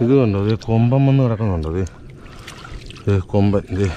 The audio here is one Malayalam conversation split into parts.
ഇത് കണ്ടോ ഇത് കൊമ്പൻ വന്ന് കിടക്കുന്നുണ്ടോ ഇത് ഇത് കൊമ്പൻ ഇത്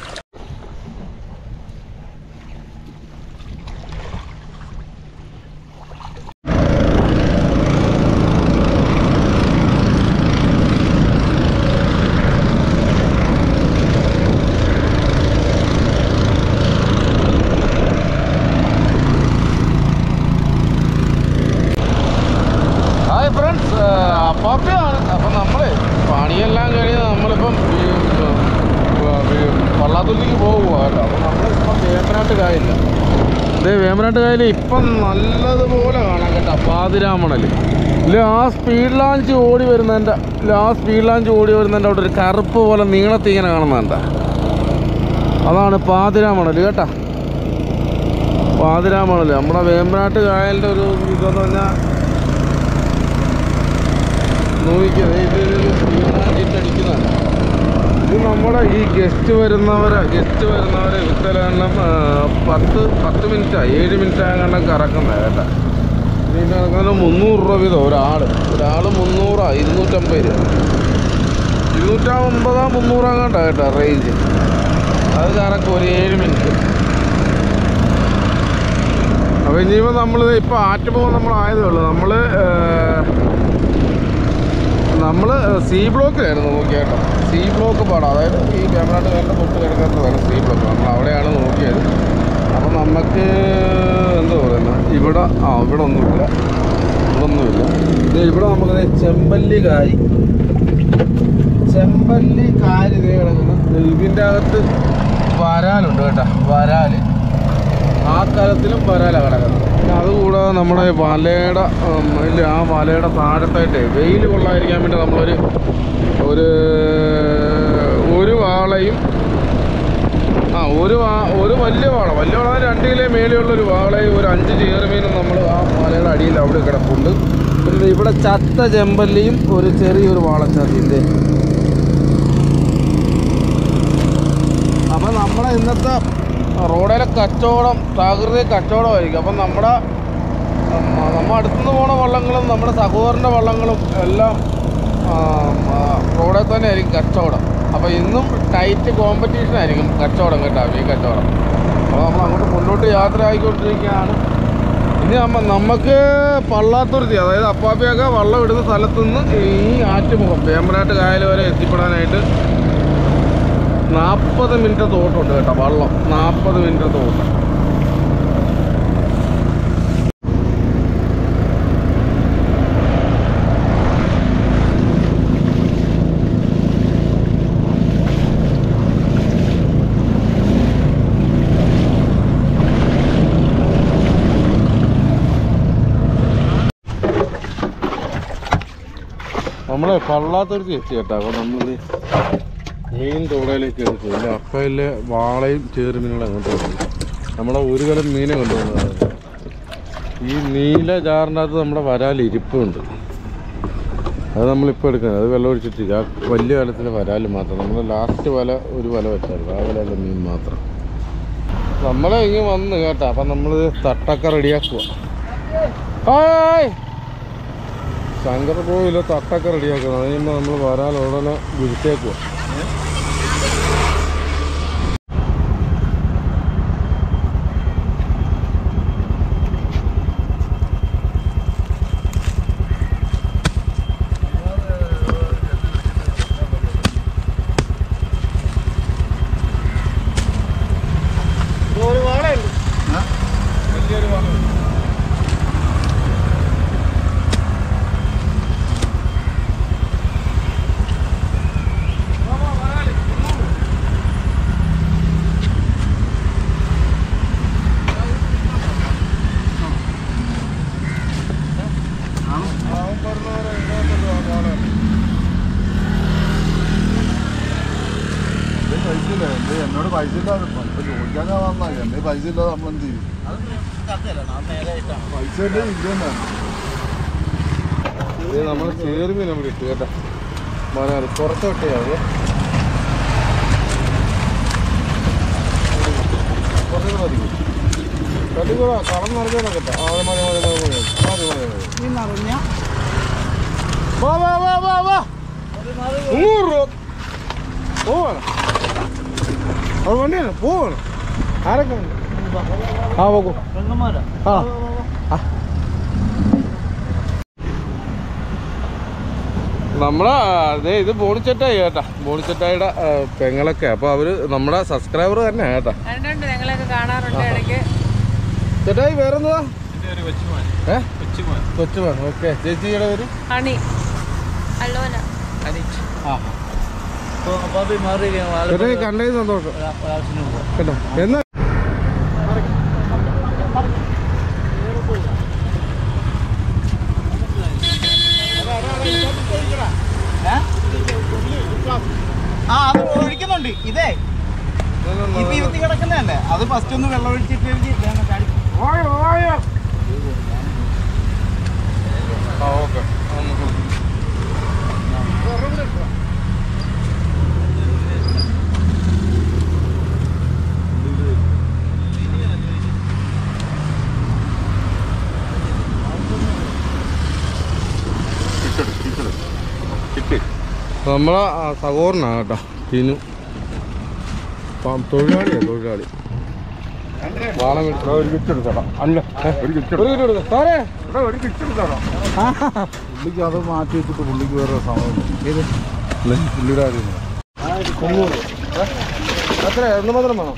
ഹായ് ഫ്രണ്ട്സ് അപ്പാപ്പയാണ് അപ്പം നമ്മൾ പണിയെല്ലാം കഴിഞ്ഞ് നമ്മളിപ്പം ഈ, ഈ, ഈ പള്ളാത്തുള്ളിക്ക് പോകുവാട്ടോ അപ്പം നമ്മളിപ്പം വേമ്പനാട്ട് കായലില്ല ഇത് വേമ്പനാട്ട് കായൽ ഇപ്പം നല്ലതുപോലെ കാണാൻ കേട്ടോ പാതിരാമണൽ ഇല്ല ആ സ്പീഡ് ലാഞ്ച് ഓടി വരുന്നതിൻ്റെ ഇല്ല ആ സ്പീഡ് ലാഞ്ച് ഓടി വരുന്നതിൻ്റെ അവിടെ ഒരു കറുപ്പ് പോലെ നീളത്തിൽ ഇങ്ങനെ കാണുന്നുണ്ട അതാണ് പാതിരാമണൽ കേട്ടാ പാതിരാമണൽ നമ്മുടെ വേമ്പനാട്ട് കായലിൻ്റെ ഒരു ഇതെന്ന് പറഞ്ഞാൽ നോക്കിയത് ഇത് അടിക്കുന്നതാണ് ഇത് നമ്മുടെ ഈ ഗസ്റ്റ് വരുന്നവരെ ഗസ്റ്റ് വരുന്നവരെ വിത്തലെണ്ണം പത്ത് പത്ത് മിനിറ്റാണ് ഏഴ് മിനിറ്റ് ആകണം കറക്കുന്നത് കേട്ടോ ഇതിൻ്റെ കണക്കിന് മുന്നൂറ് രൂപ വീതം ഒരാൾ ഒരാൾ മുന്നൂറാ ഇരുന്നൂറ്റമ്പത് രൂപ ഇരുന്നൂറ്റമ്പതാ മുന്നൂറാകണ്ട കേട്ടോ റേഞ്ച് അത് കറക്കും ഒരു ഏഴ് മിനിറ്റ് അപ്പോൾ ഇനിയിപ്പോൾ നമ്മൾ ഇപ്പോൾ ആറ്റുമ്പോൾ നമ്മൾ ആയതേ ഉള്ളൂ നമ്മൾ നമ്മൾ സി ബ്ലോക്കിലായിരുന്നു നോക്കിയേട്ടോ സി ബ്ലോക്ക് പാടാം അതായത് ഈ വേമ്പനാട്ട് കാലിൻ്റെ തൊട്ട് കിടക്കുന്നതാണ് സി ബ്ലോക്ക് നമ്മൾ അവിടെയാണ് നോക്കിയത് അപ്പം നമുക്ക് എന്താ പറയുന്നത് ഇവിടെ ആ ഇവിടെ ഒന്നുമില്ല ഇവിടെ ഒന്നുമില്ല ഇത് ഇവിടെ നമുക്ക് ചെമ്പല്ലി കാരി ചെമ്പല്ലി കാരി ഇതേ കിടക്കുന്നു ഇതിൻ്റെ അകത്ത് വരാലുണ്ട് കേട്ടോ വരാല് ആ കലത്തിലും വരാല കിടക്കുന്നത് പിന്നെ അതുകൂടാതെ നമ്മുടെ വലയുടെ ഉം, ഇല്ല ആ വലയുടെ താഴത്തായിട്ട് വെയിൽ കൊള്ളാതിരിക്കാൻ വേണ്ടി നമ്മളൊരു ഒരു ഒരു വാളയും ആ ഒരു വാ ഒരു വലിയ വാള വലിയ വാള രണ്ട് കിലോ മേലെയുള്ള ഒരു വാളയും ഒരു അഞ്ച് ചേറുമീനും നമ്മൾ ആ വലയുടെ അടിയിൽ അവിടെ കിടപ്പുണ്ട് പിന്നെ ഇവിടെ ചത്ത ചെമ്പല്ലിയും ഒരു ചെറിയൊരു വാളച്ചാത്തിൻ്റെ അപ്പം നമ്മുടെ ഇന്നത്തെ റോഡിലെ കച്ചവടം തകൃതി കച്ചവടമായിരിക്കും അപ്പം നമ്മുടെ നമ്മൾ അടുത്തുനിന്ന് പോണ വള്ളങ്ങളും നമ്മുടെ സഹോദരൻ്റെ വള്ളങ്ങളും എല്ലാം ആ, ആ, റോഡിൽ തന്നെ ആയിരിക്കും കച്ചവടം അപ്പോൾ ഇന്നും ടൈറ്റ് കോമ്പറ്റീഷൻ ആയിരിക്കും കച്ചവടം കേട്ടോ ഈ കച്ചവടം അപ്പോൾ നമ്മൾ അങ്ങോട്ട് മുന്നോട്ട് യാത്ര ആയിക്കൊണ്ടിരിക്കുകയാണ് ഇനി നമ്മ നമുക്ക് പള്ളാത്തുരുത്തി അതായത് അപ്പാപ്പിയൊക്കെ വള്ളം ഇടുന്ന സ്ഥലത്തു നിന്ന് ഈ ആറ്റുമുഖം വേമ്പനാട്ട് കായൽ വരെ എത്തിപ്പെടാനായിട്ട് നാൽപ്പത് മിനിറ്റ് തോട്ടുണ്ട് കേട്ടോ വള്ളം നാൽപ്പത് മിനിറ്റ് തോട്ട് നമ്മളെ പള്ളാത്തുരുത്തി എത്തി കേട്ടോ അപ്പോൾ നമ്മളിത് മീൻ തോടയിലേക്ക് എടുത്തു പിന്നെ അപ്പയിലെ വാളയും ചേറുമീനുകളും അങ്ങോട്ട് വന്നു നമ്മുടെ ഒരു കലം മീനെ കൊണ്ടുവന്നതാണ് ഈ നീല ജാറിൻ്റെ അകത്ത് നമ്മുടെ വരാൽ ഇരിപ്പുണ്ട് അത് നമ്മളിപ്പോൾ എടുക്കുന്നത് അത് വെള്ളം ഒഴിച്ചിട്ടില്ല ആ വലിയ കലത്തിലെ വരാൽ മാത്രം നമ്മൾ ലാസ്റ്റ് വല ഒരു വല വെച്ചായിരുന്നു ആ വലയുള്ള മീൻ മാത്രം നമ്മളെ ഇങ്ങനെ വന്ന് കേട്ടോ അപ്പം നമ്മൾ തട്ടൊക്കെ റെഡിയാക്കുക ഹായ് ശങ്കർ പോയില്ല തട്ടൊക്കെ റെഡിയാക്കുന്നത് അത് കഴിയുമ്പോൾ നമ്മൾ വരാൽ ഉടനെ വിരിച്ചേക്കുക ഒരു വാളയുണ്ട് വലിയൊരു വാള പൈസ ഇല്ല എന്റെ എന്നോട് പൈസ ഇല്ലാതെ ഇപ്പൊ ചോദിക്കാൻ ഞാൻ വന്നാ എന്റെ പൈസ ഇല്ലാതെ നമ്മൾ എന്ത് ചെയ്യും പൈസ എന്റെ ഇല്ലെന്നാ ഇത് നമ്മൾ ചേർമീൻ നമ്മൾ ഇട്ടു കേട്ടോ മലയാളി പുറത്തോട്ടേ അത് കുറച്ചുകൂടെ മതി കല്ലുകൂടെ കളം നിറഞ്ഞോളാം കേട്ടോ ആ അത് മതി മതി മതി മതി മതി മതി മതി ഈ നിറഞ്ഞ വാ വാ വാ വാ വാ നൂറ് രൂപ പോവാണ് അത് വണ്ടിയാണ് പോവാണ് ആരൊക്കെ ഉണ്ട്? ആ പോകൂ ആ ആ. നമ്മളെ അതെ ഇത് ബോണിച്ചെട്ടായി കേട്ടാ ബോണിച്ചെട്ടായിയുടെ ആ, പെങ്ങളൊക്കെ അപ്പൊ അവര് നമ്മുടെ സബ്സ്ക്രൈബർ തന്നെ കേട്ടാ കണ്ടുണ്ട് ഞങ്ങളൊക്കെ കാണാറുണ്ട് ഇടയ്ക്ക് ചേട്ടായി വേറെന്തുവാ ഏ കൊച്ചുമാൻ ഓക്കെ ചേച്ചിയുടെ പേര് ഹണി അലോന ചേട്ടായി കണ്ടതിന് സന്തോഷം കേട്ടോ എന്നാ ആ അത് ഒഴിക്കുന്നുണ്ട് ഇതേ ഇപ്പൊ ഇരുത്തി കിടക്കുന്നതല്ലേ അത് ഫസ്റ്റ് ഒന്ന് വെള്ളം ഒഴിച്ചിട്ട് എഴുതി ഇതാണ് കാണിക്കുന്നത്. ആ ഓക്കെ നമ്മളെ ആ, സഹോദരനാ കേട്ടോ ടീനു പ- തൊഴിലാളിയാ തൊഴിലാളി വാളം വിട്ട് ഒരു കിറ്റ് എടുത്തടാ അല്ല ഒരു കിറ്റ് എടുക്കാം സാറേ ഒരു കിറ്റ് എടുത്തടാ പുള്ളിക്ക് അത് മാറ്റി വെച്ചിട്ട് പുള്ളിക്ക് വേറെ സമയം ഇത് പുള്ളിയുടെ കാര്യം മുന്നൂറ് എത്ര എന്ന് മാത്രം വേണം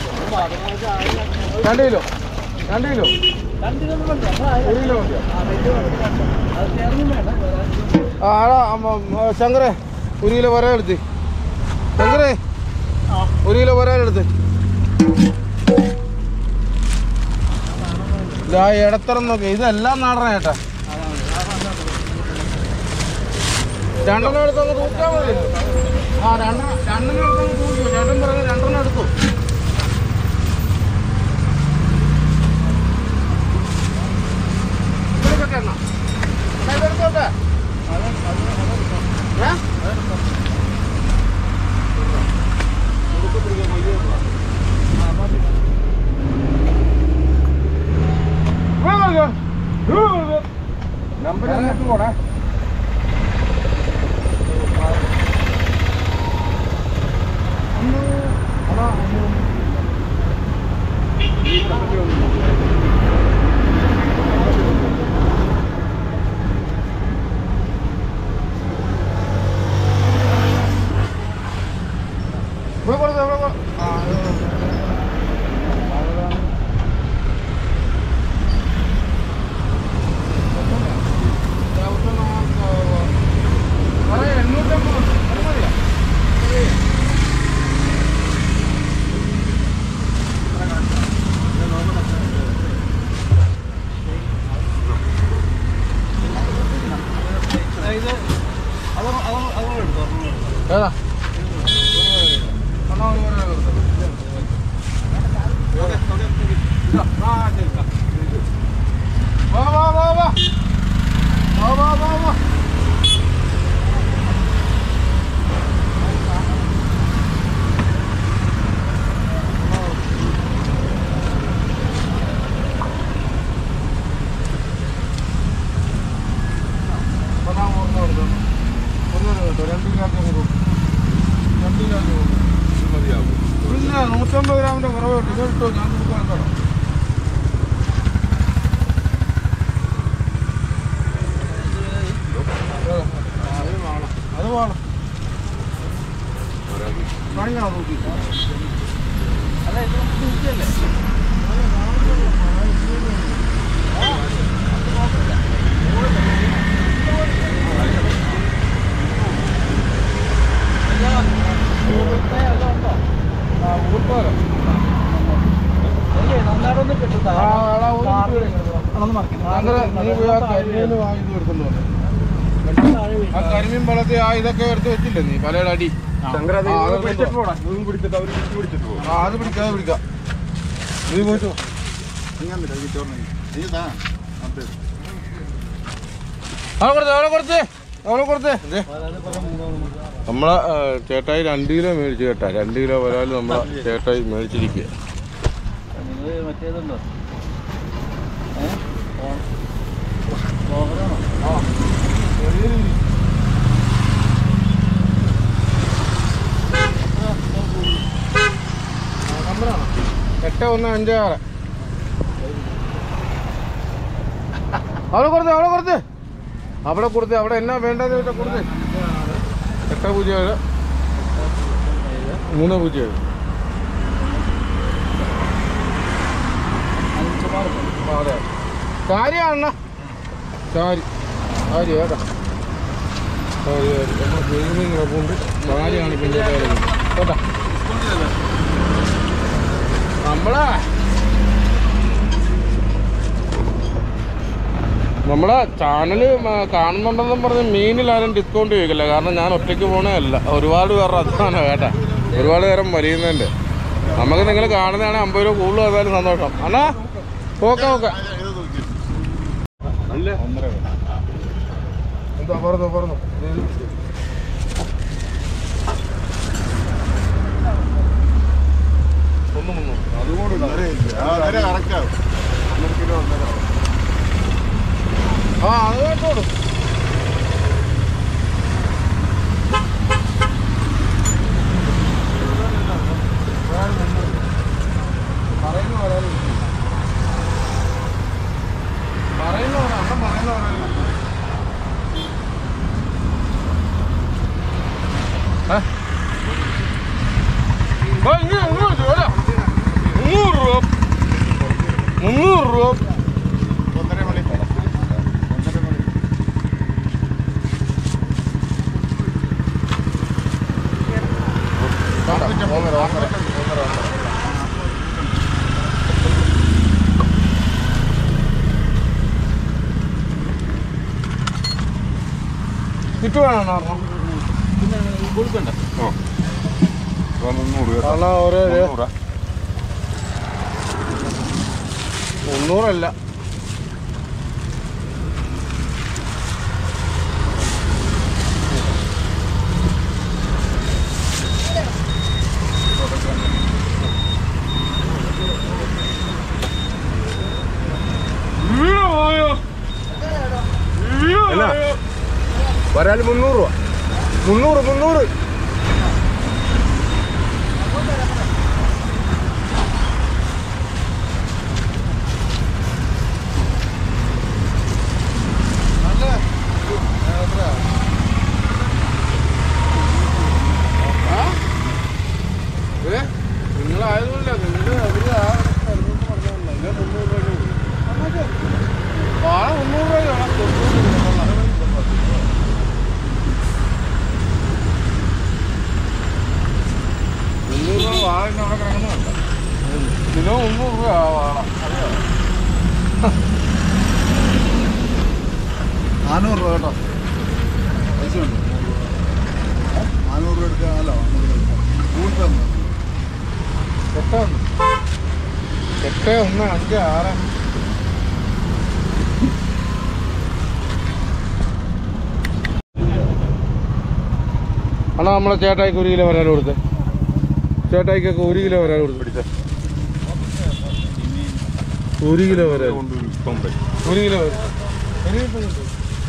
രണ്ട് കിലോ രണ്ട് കിലോ ഒരു കിലോ മതിയോ ആ ആടാ അമ്മ, ആ, ശങ്കരേ ഒരു കിലോ വരാനെടുത്ത് ശങ്കരേ ഒരു കിലോ വരാനെടുത്ത് ഇതാ ഇടത്തരം നോക്കി ഇതെല്ലാം നാടന ചേട്ടാ രണ്ടെണ്ണം എടുത്ത് അങ്ങ് തൂക്കാൻ മതി ആ രണ്ടെണ്ണം രണ്ടെണ്ണം എടുത്ത് അങ്ങ് തൂക്കിയോ ചേട്ടൻ പറഞ്ഞു രണ്ടെണ്ണം എടുത്തു ഇതെടുക്കട്ടെ എന്നാ? എന്നാ ഇതെടുത്തോട്ടെ? ഏ? നമ്പർ എന്നിട്ട് പോണേ ഇവിടെ കൊടുത്ത് ഇവിടെ കൊടുത്ത്. ആ, ഇത് അതെ, എണ്ണൂറ്റമ്പത് ഉണ്ട്. അത് മതിയോ? ഏതാ എന്നാ ഒരു വേറെ കൊടുത്തോ. ഇതാ, ആ, ശരി, ഇതാ. വാ വാ വാ വാ വാ വാ വാ വാ അതാ ഒന്ന് കൊടുത്തോ. ഒന്ന് കേട്ടോ രണ്ട് കിലോ കൊടുക്കും രണ്ട് കിലോ മതിയാവും പിന്നെ നൂറ്റമ്പത് ഗ്രാമിന്റെ കുറവ് കിട്ടും ഇത് കിട്ടുമോ ഞാൻ കൊടുക്കാൻ തരാം അത് വേണം കാണിക്കണം നോക്കി ആ ഊർപ്പാലം നന്നായിട്ടൊന്ന് കിട്ടും ആ എടാ ഒരു അതൊന്ന് മറിക്കണം. അങ്ങനെ നീ പോയി ആ കരിമീൻ വാങ്ങി എടുത്തോണ്ട് വന്നു ആ കരിമീൻ വളർത്തി ആ ഇതൊക്കെ എടുത്ത് വെച്ചില്ലേ നീ പലയുടെ അടി ആ, അത് പിടിച്ചിട്ട് പോടാ. ആ അത് പിടിക്കാം അത് പിടിക്കാം നീ പോയിട്ട് വാ. അവളെ കൊടുത്തേ അവളെ കൊടുത്തേ അവളെ കൊടുത്തേ ദേ. നമ്മളെ ആ, ചേട്ടായി രണ്ട് കിലോ മേടിച്ചു കേട്ടാ രണ്ട് കിലോ വരാല് നമ്മളെ ചേട്ടായി മേടിച്ചിരിക്കുക ഇത് മറ്റേതുണ്ടോ ഏ? ഓ- ഓവറാണോ? എട്ട് ഒന്ന് അഞ്ച് ആറ് അവിടെ കൊടുത്ത് അവിടെ കൊടുത്ത് അവിടെ കൊടുത്ത് അവിടെ എന്നാ വേണ്ടത് വെച്ചാൽ കൊടുത്ത് എട്ട് പൂജ്യം ഏഴ് മൂന്ന് പൂജ്യം ഏഴ് ആ, അതെ കാര്യമാണ് സാരി സാരി കേട്ടോ സാരി സാരി നമ്മൾ ഗെയിമിങ് കിടപ്പുണ്ട് സാരിയാണ് പിന്നെ കേട്ടോ നമ്മളെ നമ്മളെ ചാനൽ കാണുന്നുണ്ടെന്നും പറഞ്ഞ് മീനിൽ ആരും ഡിസ്കൗണ്ട് ചോദിക്കില്ല കാരണം ഞാൻ ഒറ്റയ്ക്ക് പോണേ അല്ല ഒരുപാട് പേരുടെ അധ്വാനം കേട്ടാ ഒരുപാട് നേരം വലിയുന്നുണ്ട് നമുക്ക് നിങ്ങൾ കാണുന്നതാണെങ്കിൽ അമ്പത് രൂപ കൂടുതൽ വന്നാലും സന്തോഷം അണ്ണാ ഓക്കെ ഓക്കെ എന്താ പറഞ്ഞു പറഞ്ഞു ഒന്ന് മുന്നൂറ് അതുകൊണ്ട് ഒന്നര ഇല്ല. ആ, ഒന്നര correct ആവും. ഒന്നര കിലോ ഒന്നര ആവും. ആ അത് കേട്ടോളൂ പറയുന്ന പറയാനും പറയുന്ന പറയാം അണ്ണൻ പറയുന്ന പറയാനും മുന്നൂറ് രൂപ മുന്നൂറ് രൂപ ഒന്നര മണി. ഒന്നര മണി. ഒന്നര ഒന്നര ഒന്നര ഒന്നര കിട്ടുവാണോ കൊടുക്കണ്ട. ഓ. ഇതാ മുന്നൂറ് കേട്ടോ. കാരണം ഒരു മുന്നൂറാ? മുന്നൂറല്ല എന്നാ? വരാല് മുന്നൂറ് രൂപ മുന്നൂറ് മുന്നൂറ് നിങ്ങളായതുകൊണ്ട നിങ്ങൾ അവര് ആ സ്ഥലത്ത് പറഞ്ഞതല്ല നിങ്ങൾ മുന്നൂറ് രൂപ വാഴ മുന്നൂറ് രൂപ വേണം മുന്നൂറ് രൂപ വാഴ ഇന്ന് അവിടെ കിടക്കുന്നുണ്ട് കിലോ മുന്നൂറ് രൂപ വാഴ അറിയാം നാനൂറ് രൂപ കേട്ടോ പൈസ ഉണ്ട് നാനൂറ് രൂപ എടുക്കാമല്ലോ ഗൂഗിൾ പേ ഒന്ന്. എട്ട് ഒന്ന് എട്ട് ഒന്ന് അഞ്ച് ആറ് അണ്ണാ നമ്മളെ ചേട്ടായിക്ക് ഒരു കിലോ വരാൻ കൊടുത്തേ ചേട്ടായിക്കൊക്കെ ഒരു കിലോ വരാൻ കൊടുത്ത് പിടിച്ചേ ഒരു കിലോ വരാൻ ഒരു കിലോ വരാൻ കരിമീൻ ഇപ്പം കിട്ടും.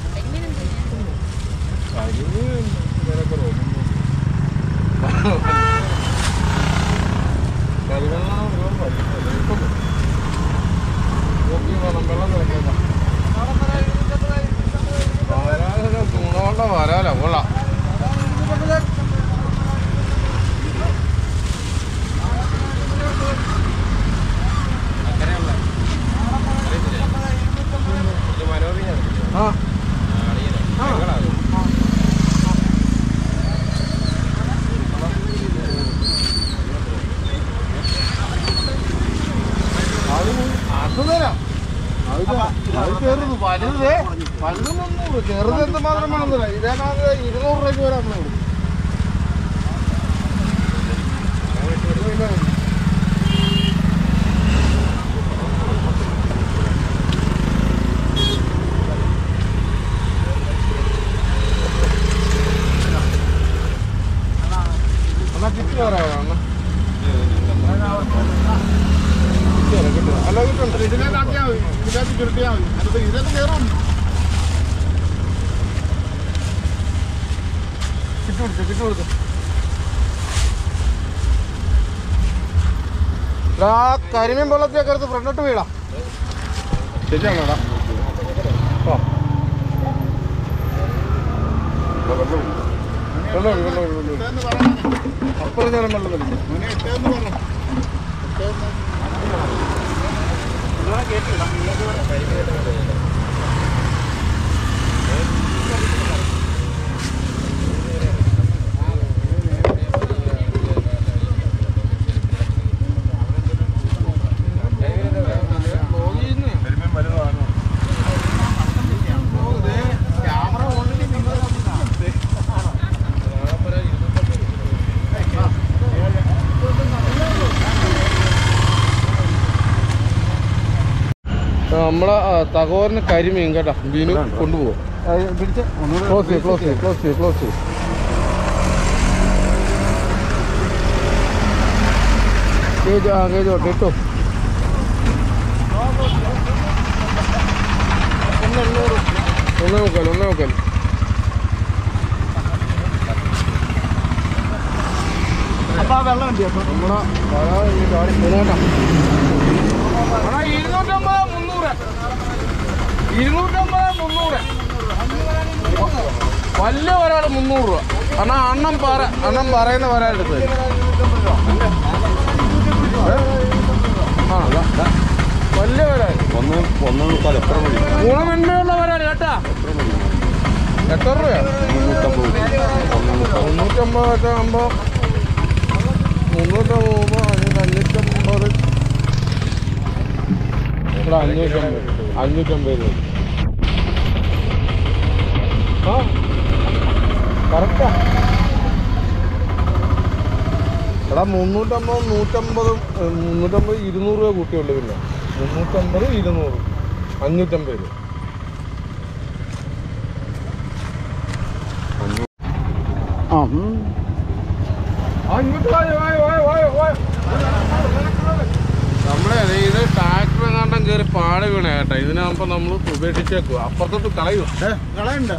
കരിമീൻ വിലക്കുറവ്. കരിമീനാണ് ഒരുപാട് പൈസ. ഇപ്പം നോക്കി വേണം, വെള്ളം തിളയ്ക്കാം. വരാലൊക്കെ ഗുണമുള്ള വരാല കൊള്ളാം ആ അത് അത് തരാം അത് തരാം. അത് ചെറുത് വലുത് വലുത് മുന്നൂറ് ചെറുത് എന്ത് മാത്രം വേണമെന്നില്ല ഇതേക്കാൾ ഇരുന്നൂറ് രൂപയ്ക്ക് വരാം നമ്മൾ എന്നാ കിറ്റ് പറയാമോ അണ്ണാ അല്ല കിട്ടുന്നുണ്ട് ഇതിലേക്ക് ആക്കിയാൽ മതി ഇതിലേക്ക് ചുരുട്ടിയാൽ മതി അതിനകത്ത് ഇതിനകത്ത് കയറും കിറ്റ് കൊടുത്തു കിറ്റ് കൊടുത്തു ആ കരിമീൻ വെള്ളത്തിയൊക്കെ എടുത്ത് ഫ്രണ്ടോട്ട് വീടാം ശരിയാണോടാ ആ വെള്ളം ഒഴി, വെള്ളം ഒഴി, വെള്ളം ഒഴി. ഇട്ടേന്ന് പറയണം. അപ്പുറം ഞാൻ വെള്ളം വലിക്കും മോനെ ഇട്ടേന്ന് പറഞ്ഞു ഇട്ടേന്ന് കരിമീൻ വലുതാണ് ക്യാമറ ഓൾറെഡി നിങ്ങൾ നമ്മളെ ആ, തകോറിന് കരിമീൻ കേട്ടോ ബീനു കൊണ്ടുപോകും പിടിച്ച് ഒന്നുകൂടെ ക്ലോസ് ചെയ്യും ക്ലോസ് ചെയ്യും ക്ലോസ് ചെയ്യും ക്ലോസ് ചെയ്യും കേജ് ആ കേജ് ഓട്ടെ ഇട്ടോ ഒന്നേ മുക്കാൽ ഒന്നേ മുക്കാൽ അപ്പൊ ആ വെള്ളം ഉണ്ട് അപ്പൊ നമ്മളെ വരാതെ ഈ ചാടി പോണേട്ടാ ഇരുന്നൂറ്റമ്പത് മുന്നൂറ് ഇരുന്നൂറ്റമ്പത് മുന്നൂറ് വലിയ ഒരാൾ മുന്നൂറ് രൂപ അണ്ണാ അണ്ണം പറ അണ്ണം പറയുന്ന ഒരാളെടുത്ത് ആ ദാ, ദാ. വലിയ ഒരാൾ ഒന്ന് ഒന്ന് മുക്കാൽ എത്ര മണി ഗുണമേന്മയുള്ള ഒരാൾ കേട്ടാ എത്ര രൂപയാ മുന്നൂറ്റമ്പത് മുന്നൂറ്റമ്പത് വെച്ചാൽ ആകുമ്പോൾ മുന്നൂറ്റമ്പത് അഞ്ഞൂറ് അഞ്ഞൂറ്റമ്പത് ഇവിടെ അഞ്ഞൂറ്റമ്പത് അഞ്ഞൂറ്റമ്പത് രൂപ ആ കറക്റ്റാ എടാ മുന്നൂറ്റമ്പത് നൂറ്റമ്പതും ഏ, മുന്നൂറ്റമ്പത് ഇരുന്നൂറ് രൂപ കൂട്ടിയുള്ളൂ പിന്നെ മുന്നൂറ്റമ്പത് ഇരുന്നൂറ് അഞ്ഞൂറ്റമ്പത് രൂപ ആ നമ്മളെ അതെ ഇത് ട്രാക്ടർ എങ്ങാണ്ടും കയറി പാട് വീണ കേട്ടോ ഇതിനാകുമ്പോ നമ്മൾ ഉപേക്ഷിച്ചേക്കുക അപ്പുറത്തോട്ട് കളയൂ കളയുണ്ട്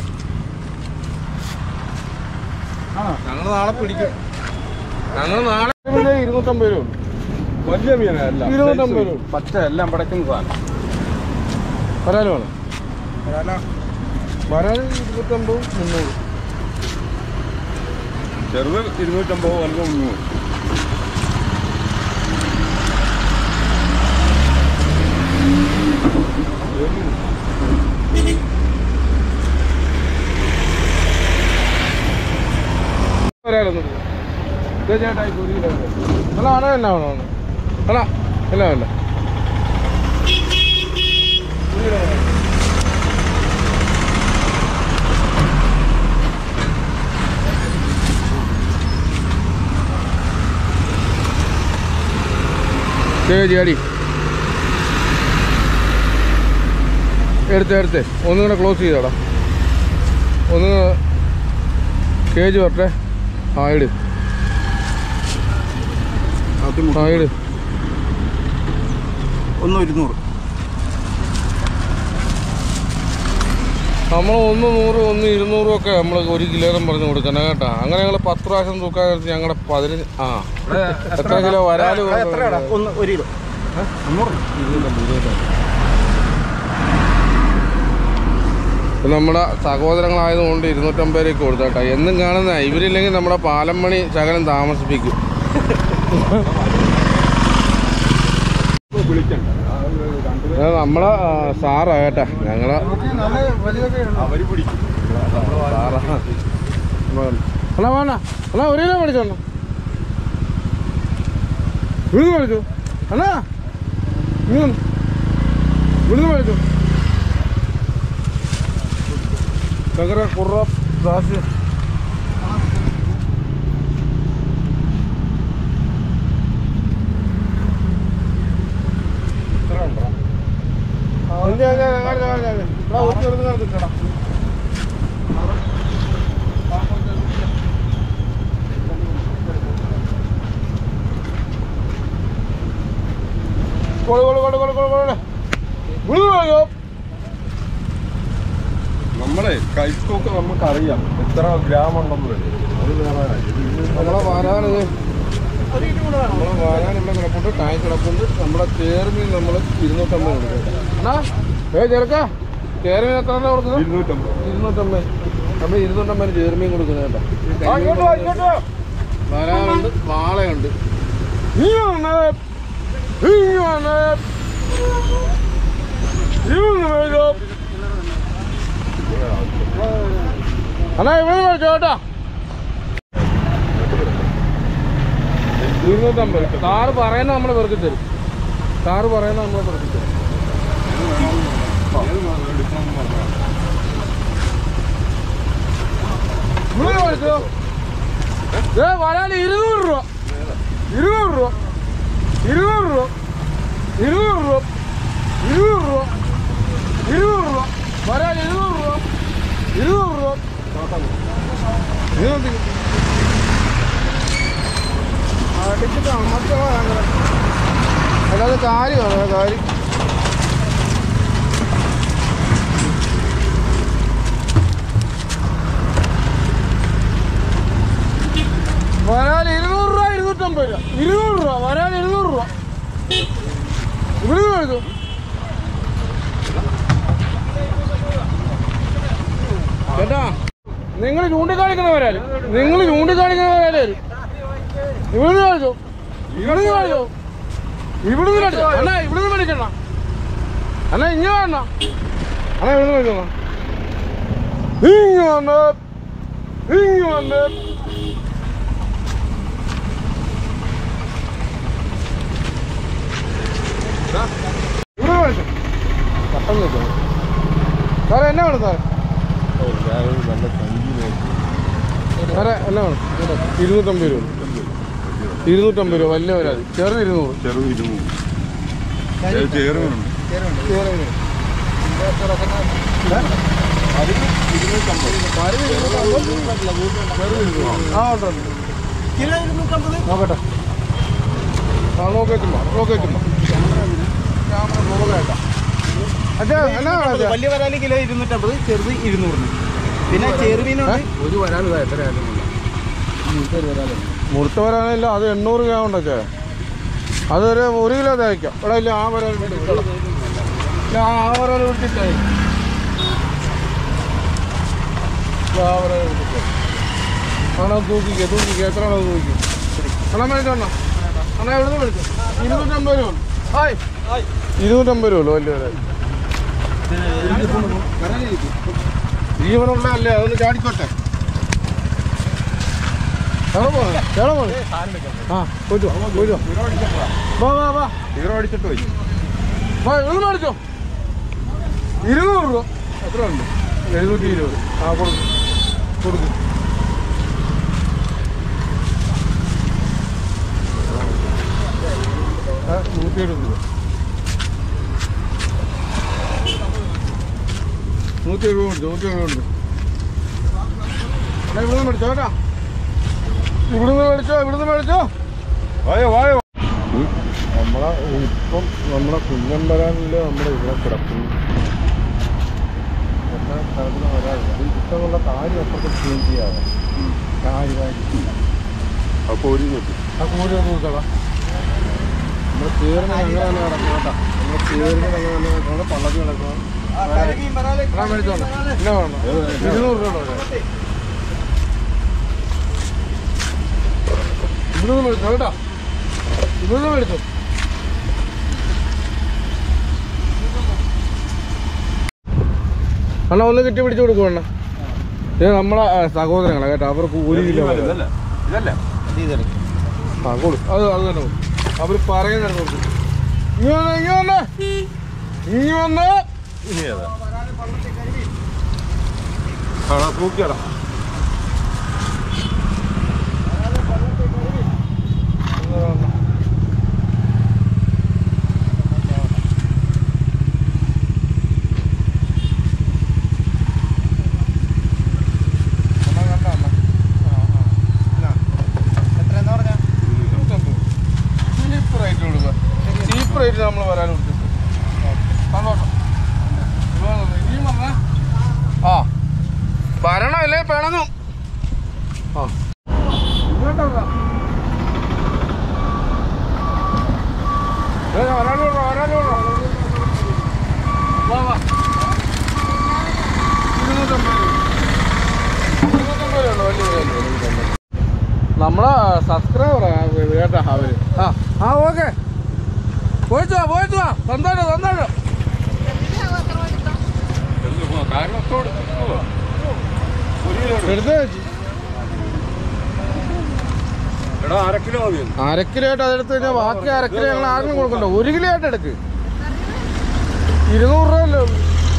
ആണോ ഞങ്ങൾ നാളെ പിടിക്കും ഞങ്ങൾ നാളെ പിന്നെ ഇരുന്നൂറ്റമ്പത് രൂപ ഉള്ളൂ. വലിയ മീനല്ല ഇരുന്നൂറ്റമ്പത് രൂപ പച്ച എല്ലാം പടക്കുന്ന സാധനം വരാല് വേണം വരാല് ഇരുന്നൂറ്റമ്പതും മുന്നൂറ് ചെറുത് ഇരുന്നൂറ്റമ്പത് വലുത് മുന്നൂറ് വരാലൊന്നും ഇത് ചേട്ടാ ഈ ഒരു കിലോ വേണ്ട. അല്ല അണ എന്നാ വേണോ അല്ല ഇല്ല വേണ്ട ഒരു കിലോ വേണം. ചേച്ചി അടി എടുത്ത് എടുത്ത് ഒന്നും കൂടെ ക്ലോസ് ചെയ്തോടാ ഒന്ന് കേജ് വരട്ടെ ആ ഇട് ആ ഇട് ഒന്ന് ഇരുന്നൂറ് നമ്മൾ ഒന്ന് നൂറ് ഒന്ന് ഇരുന്നൂറും ഒക്കെ നമ്മൾ ഒരു കിലോനും പറഞ്ഞ് കൊടുക്കണം കേട്ടോ അങ്ങനെ ഞങ്ങൾ പത്ത് പ്രാവശ്യം തൂക്കാൻ നേരത്ത് ഞങ്ങളുടെ പതിനഞ്ച് ആ എത്ര കിലോ വരാല് എത്രയാടാ ഒന്ന് ഒരു കിലോ ഇത് നമ്മുടെ സഹോദരങ്ങളായതുകൊണ്ട് ഇരുന്നൂറ്റമ്പത് രൂപ കൊടുത്തോട്ടെ എന്നും കാണുന്ന ഇവരില്ലെങ്കിൽ നമ്മുടെ പാലമ്മണി ശകലം താമസിപ്പിക്കും വിളിക്കണ്ട ഇത് നമ്മളെ ആ, സാറാ കേട്ടാ ഞങ്ങളെ അവര് പിടിക്കും സാറാ അല്ല വേണ്ട അല്ല ഒരു കിലോ മേടിച്ചോണ്ട വിഴുന്ന് മേടിച്ചു അല്ല ഇങ്ങനെ വിഴുന്ന് മേടിച്ചു ചക്കര കുറ ദാസ്യ കൊളു കൊളു കൊളു കൊളു കൊളു കൊളു വിഴുന്ന് മേടിച്ചോ നമ്മളെ കൈത്തോക്ക് നമുക്കറിയാം എത്ര ഗ്രാം ഉണ്ടെന്ന് വരും അത് വേറെ കാര്യം. ഇത് നമ്മളെ വരാനിത് ഒരു കിലോ കൂടെ വേണം നമ്മളെ വരാൻ ഇവിടെ കിടപ്പുണ്ട് ടാങ്ക് കിടപ്പുണ്ട് നമ്മുടെ ചേർമീൻ നമ്മൾ ഇരുന്നൂറ്റമ്പത് കൊടുക്കും എന്നാ ഏ ചെറുക്ക ചേർമീൻ എത്ര രൂപ കൊടുക്കുന്നത് ഇരുന്നൂറ്റമ്പത് ഇരുന്നൂറ്റമ്പത് നമ്മൾ ഇരുന്നൂറ്റമ്പത് ചേർമീൻ കൊടുക്കുന്നത് കേട്ടോ വരാറുണ്ട് വാളയുണ്ട് ഇങ്ങനെ ഇങ്ങനെ ഇങ്ങനെ അണ്ണാ ഇവിടെ മേടിച്ചോ കേട്ടോ ഇരുന്നൂറ്റമ്പത് കാറ് പറയുന്ന നമ്മൾ വെറുതെ തരും കാറ് പറയുന്ന നമ്മൾ വെറുതെ തരും ഇവിടെ മേടിച്ചോ ഏ വരാൻ ഇരുന്നൂറ് രൂപ ഇരുന്നൂറ് രൂപ ഇരുന്നൂറ് രൂപ ഇരുന്നൂറ് രൂപ ഇരുന്നൂറ് രൂപ ഇരുന്നൂറ് രൂപ വരാൻ ഇരുന്നൂറ് രൂപ ഇരുന്നൂറ് രൂപ ഇരുന്നൂറ്റി അടിച്ചിട്ട് അമ്മത്തെ അല്ലാതെ കാര്യമാണ് കാര്യം വരാൻ ഇരുന്നൂറ് രൂപ ഇരുന്നൂറ്റമ്പത് രൂപ ഇരുന്നൂറ് രൂപ വരാൻ ഇരുന്നൂറ് രൂപ ഇവിടെ കഴിക്കും ചേട്ടാ നിങ്ങൾ ചൂണ്ടിക്കാണിക്കുന്നവരാല് നിങ്ങൾ ചൂണ്ടിക്കാണിക്കുന്നവരാല് ഇവിടുന്ന് കഴിച്ചു ഇവിടുന്ന് കഴിച്ചു ഇവിടുന്ന് കഴിച്ചു അണ്ണാ ഇവിടുന്ന് മേടിക്കണ അണ്ണാ ഇങ്ങ വേണ്ട അണ്ണാ ഇവിടുന്ന് മേടിക്കണം ഇങ്ങ വന്ന് ഇങ്ങ വന്ന് ഇവിടെ മേടിച്ചു പെട്ടെന്ന് വെച്ചോ സാറേ എന്നാ വേണം സാറേ സാറേ എന്നാ വേണം ഇരുന്നൂറ്റമ്പത് രൂപ ഇരുന്നൂറ്റമ്പത് രൂപ വലിയ വരാതി ചെറുത് ഇരുന്നൂറ് ചെറുത് ഇരുന്നൂറ് ചേർമീനുണ്ട് ചെറുതിന് ആ ഉണ്ട് ഉണ്ട്. കിലോ ഇരുന്നൂറ്റമ്പത് നോക്കട്ടെ ആ നോക്കേറ്റുമ്പോ നോക്കേറ്റുമ്പോ ക്യാമറ നോക്കേട്ടാ അച്ഛാ എന്നാ വേണം അച്ഛാ വലിയ വരാല് കിലോ ഇരുന്നൂറ്റമ്പത് ചെറുത് ഇരുന്നൂറിന് പിന്നെ ചെറുമീനുണ്ട് ഒരു വരാനില്ല എത്രയായാലും മുറുത്ത വരാനില്ല അത് എണ്ണൂറ് ഗ്രാം ഉണ്ടൊക്കെ അതൊരു ഒരു കിലോ തയ്ക്കാം ഇവിടെ ഇല്ല ആ വരാൻ ഇല്ല ആ വരാൻ വിട്ടിട്ടേ ആ വരാൻ വിട്ടിട്ടേ ആണോ തൂക്കിക്കേ തൂക്കിക്കേ എത്ര ആണോ തൂക്കിക്കും അണ്ണാ മേടിച്ചോണ്ണ അണ്ണാ എവിടെ നിന്ന് മേടിച്ചു ഇരുന്നൂറ്റമ്പത് രൂപ ഹായ് ഇരുന്നൂറ്റമ്പത് രൂപ വലിയ വരാൻ ജീവനുള്ള അല്ലേ അതൊന്ന് ചാടിക്കോട്ടെ എവിടെ പോണേ എവിടെ പോണേ ആ പോയിട്ട് വാ പോയിട്ട് വാ വാ വാ വാ ഹീറോ അടിച്ചിട്ട് പോയി വാ ഒന്ന് മേടിച്ചോ ഇരുന്നൂറ് രൂപ എത്ര ഉണ്ട് എഴുന്നൂറ്റി ഇരുപത് ആ കൊടുക്കും കൊടുക്കും ആ, നൂറ്റി എഴുപത് രൂപ നൂറ്റി എഴുപത് ഉണ്ട് നൂറ്റി എഴുപത് ഉണ്ട് എന്നാ ഇവിടുന്ന് മേടിച്ചോ കേട്ടാ ഇവിടുന്ന് മേടിച്ചോ ഇവിടുന്ന് മേടിച്ചോ വായോ വായോ നമ്മളെ ഇപ്പം നമ്മുടെ കുഞ്ഞമ്പരാനില് നമ്മുടെ ഇവിടെ കിടക്കുന്നു എല്ലാ സ്ഥലത്തിലും വരാറില്ല അത് ഇഷ്ടമുള്ള കാര്യം അപ്പുറത്ത് ക്ലീൻ ചെയ്യാതെ കാര്യമായിട്ട് അപ്പോൾ ഒരു കിട്ടും ആ കൂടി ഒന്ന് നോക്കാം നമ്മൾ ചേർന്ന് അങ്ങനെ തന്നെ കിടക്കും കേട്ടോ നമ്മൾ ചേർന്ന് അങ്ങനെ തന്നെ കിടക്കണം പള്ളത്തി കിടക്കണം എടാ മേടിച്ചോണ്ട് എന്നാ വേണം ഇരുന്നൂറ് രൂപ ഉണ്ടോ? ഇവിടുന്ന് മേടിച്ചോ കേട്ടോ ഇവിടുന്ന് മേടിച്ചോ അണ്ണാ ഒന്ന് കെട്ടി പിടിച്ചു കൊടുക്കുവണ്ണ ഇത് നമ്മളെ ആ, സഹോദരങ്ങളാ കേട്ടോ അവർക്ക് ഒരു കിലോ മതി. ഇതല്ല ഇതല്ല ആ കൊടു അത് അത് തന്നെ കൊടു അവർ പറയുന്നത് കൊടുക്കും ഇനി വന്ന് ഇനി വന്ന് ഇനി വന്ന് ഇനി ഏതാ ആടാ തൂക്കിയാടാ അണ്ണാ കണ്ട അണ്ണാ ആ ആ എത്രയെന്ന് പറഞ്ഞാ ചീപ്പ് റേറ്റ് കൊടുക്കുക ചീപ്പ് റേറ്റ് നമ്മൾ വരാൻ കൊടുത്തിട്ട് സന്തോഷം ഇനിയും വന്നേ ആ വരണമല്ലേ പിണങ്ങും ആ ഇങ്ങോട്ട് വരാം. നമ്മളെ സബ്സ്ക്രൈബറാ കേട്ടാ അവര് ആ ആ ഓക്കെ പോയിട്ട് വാ പോയിട്ട് വാ സന്തോഷം സന്തോഷം എടുത്ത് വെച്ച് എടാ അര കിലോ മതി അരക്കിലോ ആയിട്ട് അതെടുത്ത് കഴിഞ്ഞാൽ ബാക്കി അരക്കിലോ ഞങ്ങൾ ആർക്കും കൊടുക്കണ്ട ഒരു കിലോ ആയിട്ട് എടുക്ക് ഇരുന്നൂറ് രൂപയല്ലേ ഉള്ളൂ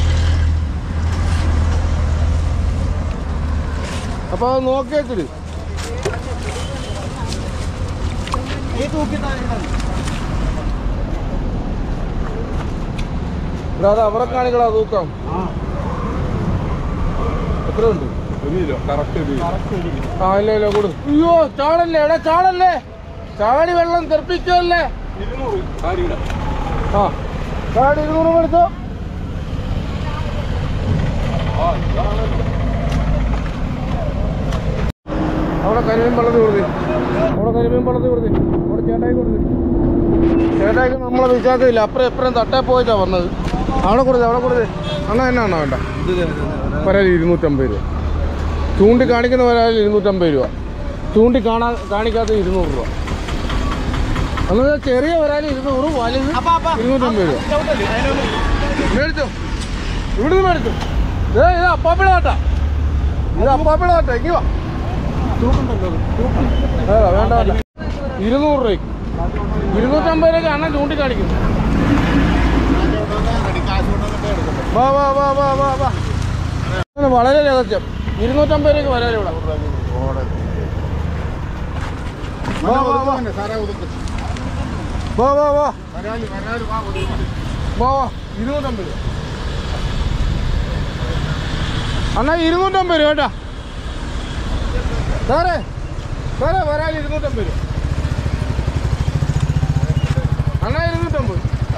അപ്പൊ അത് നോക്കി വെച്ചിട്ട് ഈ തൂക്കി താഴെ ഇടാം. എടാ, അത് അവരെ കാണിക്കടാ തൂക്കം എത്ര ഉണ്ട് ഒരു കിലോ കറക്റ്റ് ഒരു കിലോ ആ ഇല്ല ഇല്ല കൊടു അയ്യോ ചാടല്ലേ എടാ ചാടല്ലേ ചാടി വെള്ളം തെറിപ്പിക്കല്ലേ ഇരുന്നൂറ് കാര്യമില്ല ആ ചാടി ഇരുന്നൂറ് രൂപ എടുത്തോ ആ ഇതാണ് അവിടെ കരിമീൻ വെള്ളത്തിൽ കൊടുത്തി അവിടെ കരിമീൻ വെള്ളത്തിൽ കൊടുത്തി അവിടെ ചേട്ടായി കൊടുത്തി ചേട്ടായിക്ക് നമ്മളെ വിശ്വാസമില്ല അപ്പുറം എപ്പുറം തട്ടേ പോയിട്ടാ വന്നത് അവിടെ കൊടുത്തേ അവിടെ കൊടുത്തേ അണ്ണാ എന്നാണോ വേണ്ട വരാൽ ഇരുന്നൂറ്റമ്പത് രൂപ ചൂണ്ടി കാണിക്കുന്ന വരാൽ ഇരുന്നൂറ്റമ്പത് രൂപ ചൂണ്ടി കാണാ കാണിക്കാത്ത ഇരുന്നൂറ് രൂപ അന്നത് ചെറിയ വരാൽ ഇരുന്നൂറ് വലുത് അപ്പൊ അപ്പൊ ഇരുന്നൂറ്റമ്പത് രൂപ ചവിട്ടല്ലേ? അതിനൊന്ന് മേടിച്ചോ ഇവിടുന്ന് മേടിച്ചോ ഏ ഇത് അപ്പാപ്പിള കാട്ടാ ഇത് അപ്പാപ്പിള കാട്ടാ ഇങ്ങി വാ ഏതാ വേണ്ട വേണ്ട ഇരുന്നൂറ് രൂപയ്ക്ക് ഇരുന്നൂറ്റമ്പത് രൂപയ്ക്ക് അണ്ണൻ ചൂണ്ടിക്കാണിക്കും കാശ് കൊണ്ടുവന്നിട്ടേ എടുക്കട്ടെ വാ വാ വാ വാ വാ വാ അങ്ങനെ വളരെ രഹസ്യം ഇരുന്നൂറ്റമ്പത് രൂപയ്ക്ക് വരാൻ ഇവിടെ വാ വാ വാ സാറേ ഒതുക്കും വാ വാ വാ വരാല് വരാല് വാ ഒതുക്കും വാ വാ ഇരുന്നൂറ്റമ്പത് രൂപ അണ്ണാ ഇരുന്നൂറ്റമ്പത് രൂപ കേട്ടാ സാറേ സാറേ വരാൻ ഇരുന്നൂറ്റമ്പത് രൂപ അണ്ണാ ഇരുന്നൂറ്റമ്പത്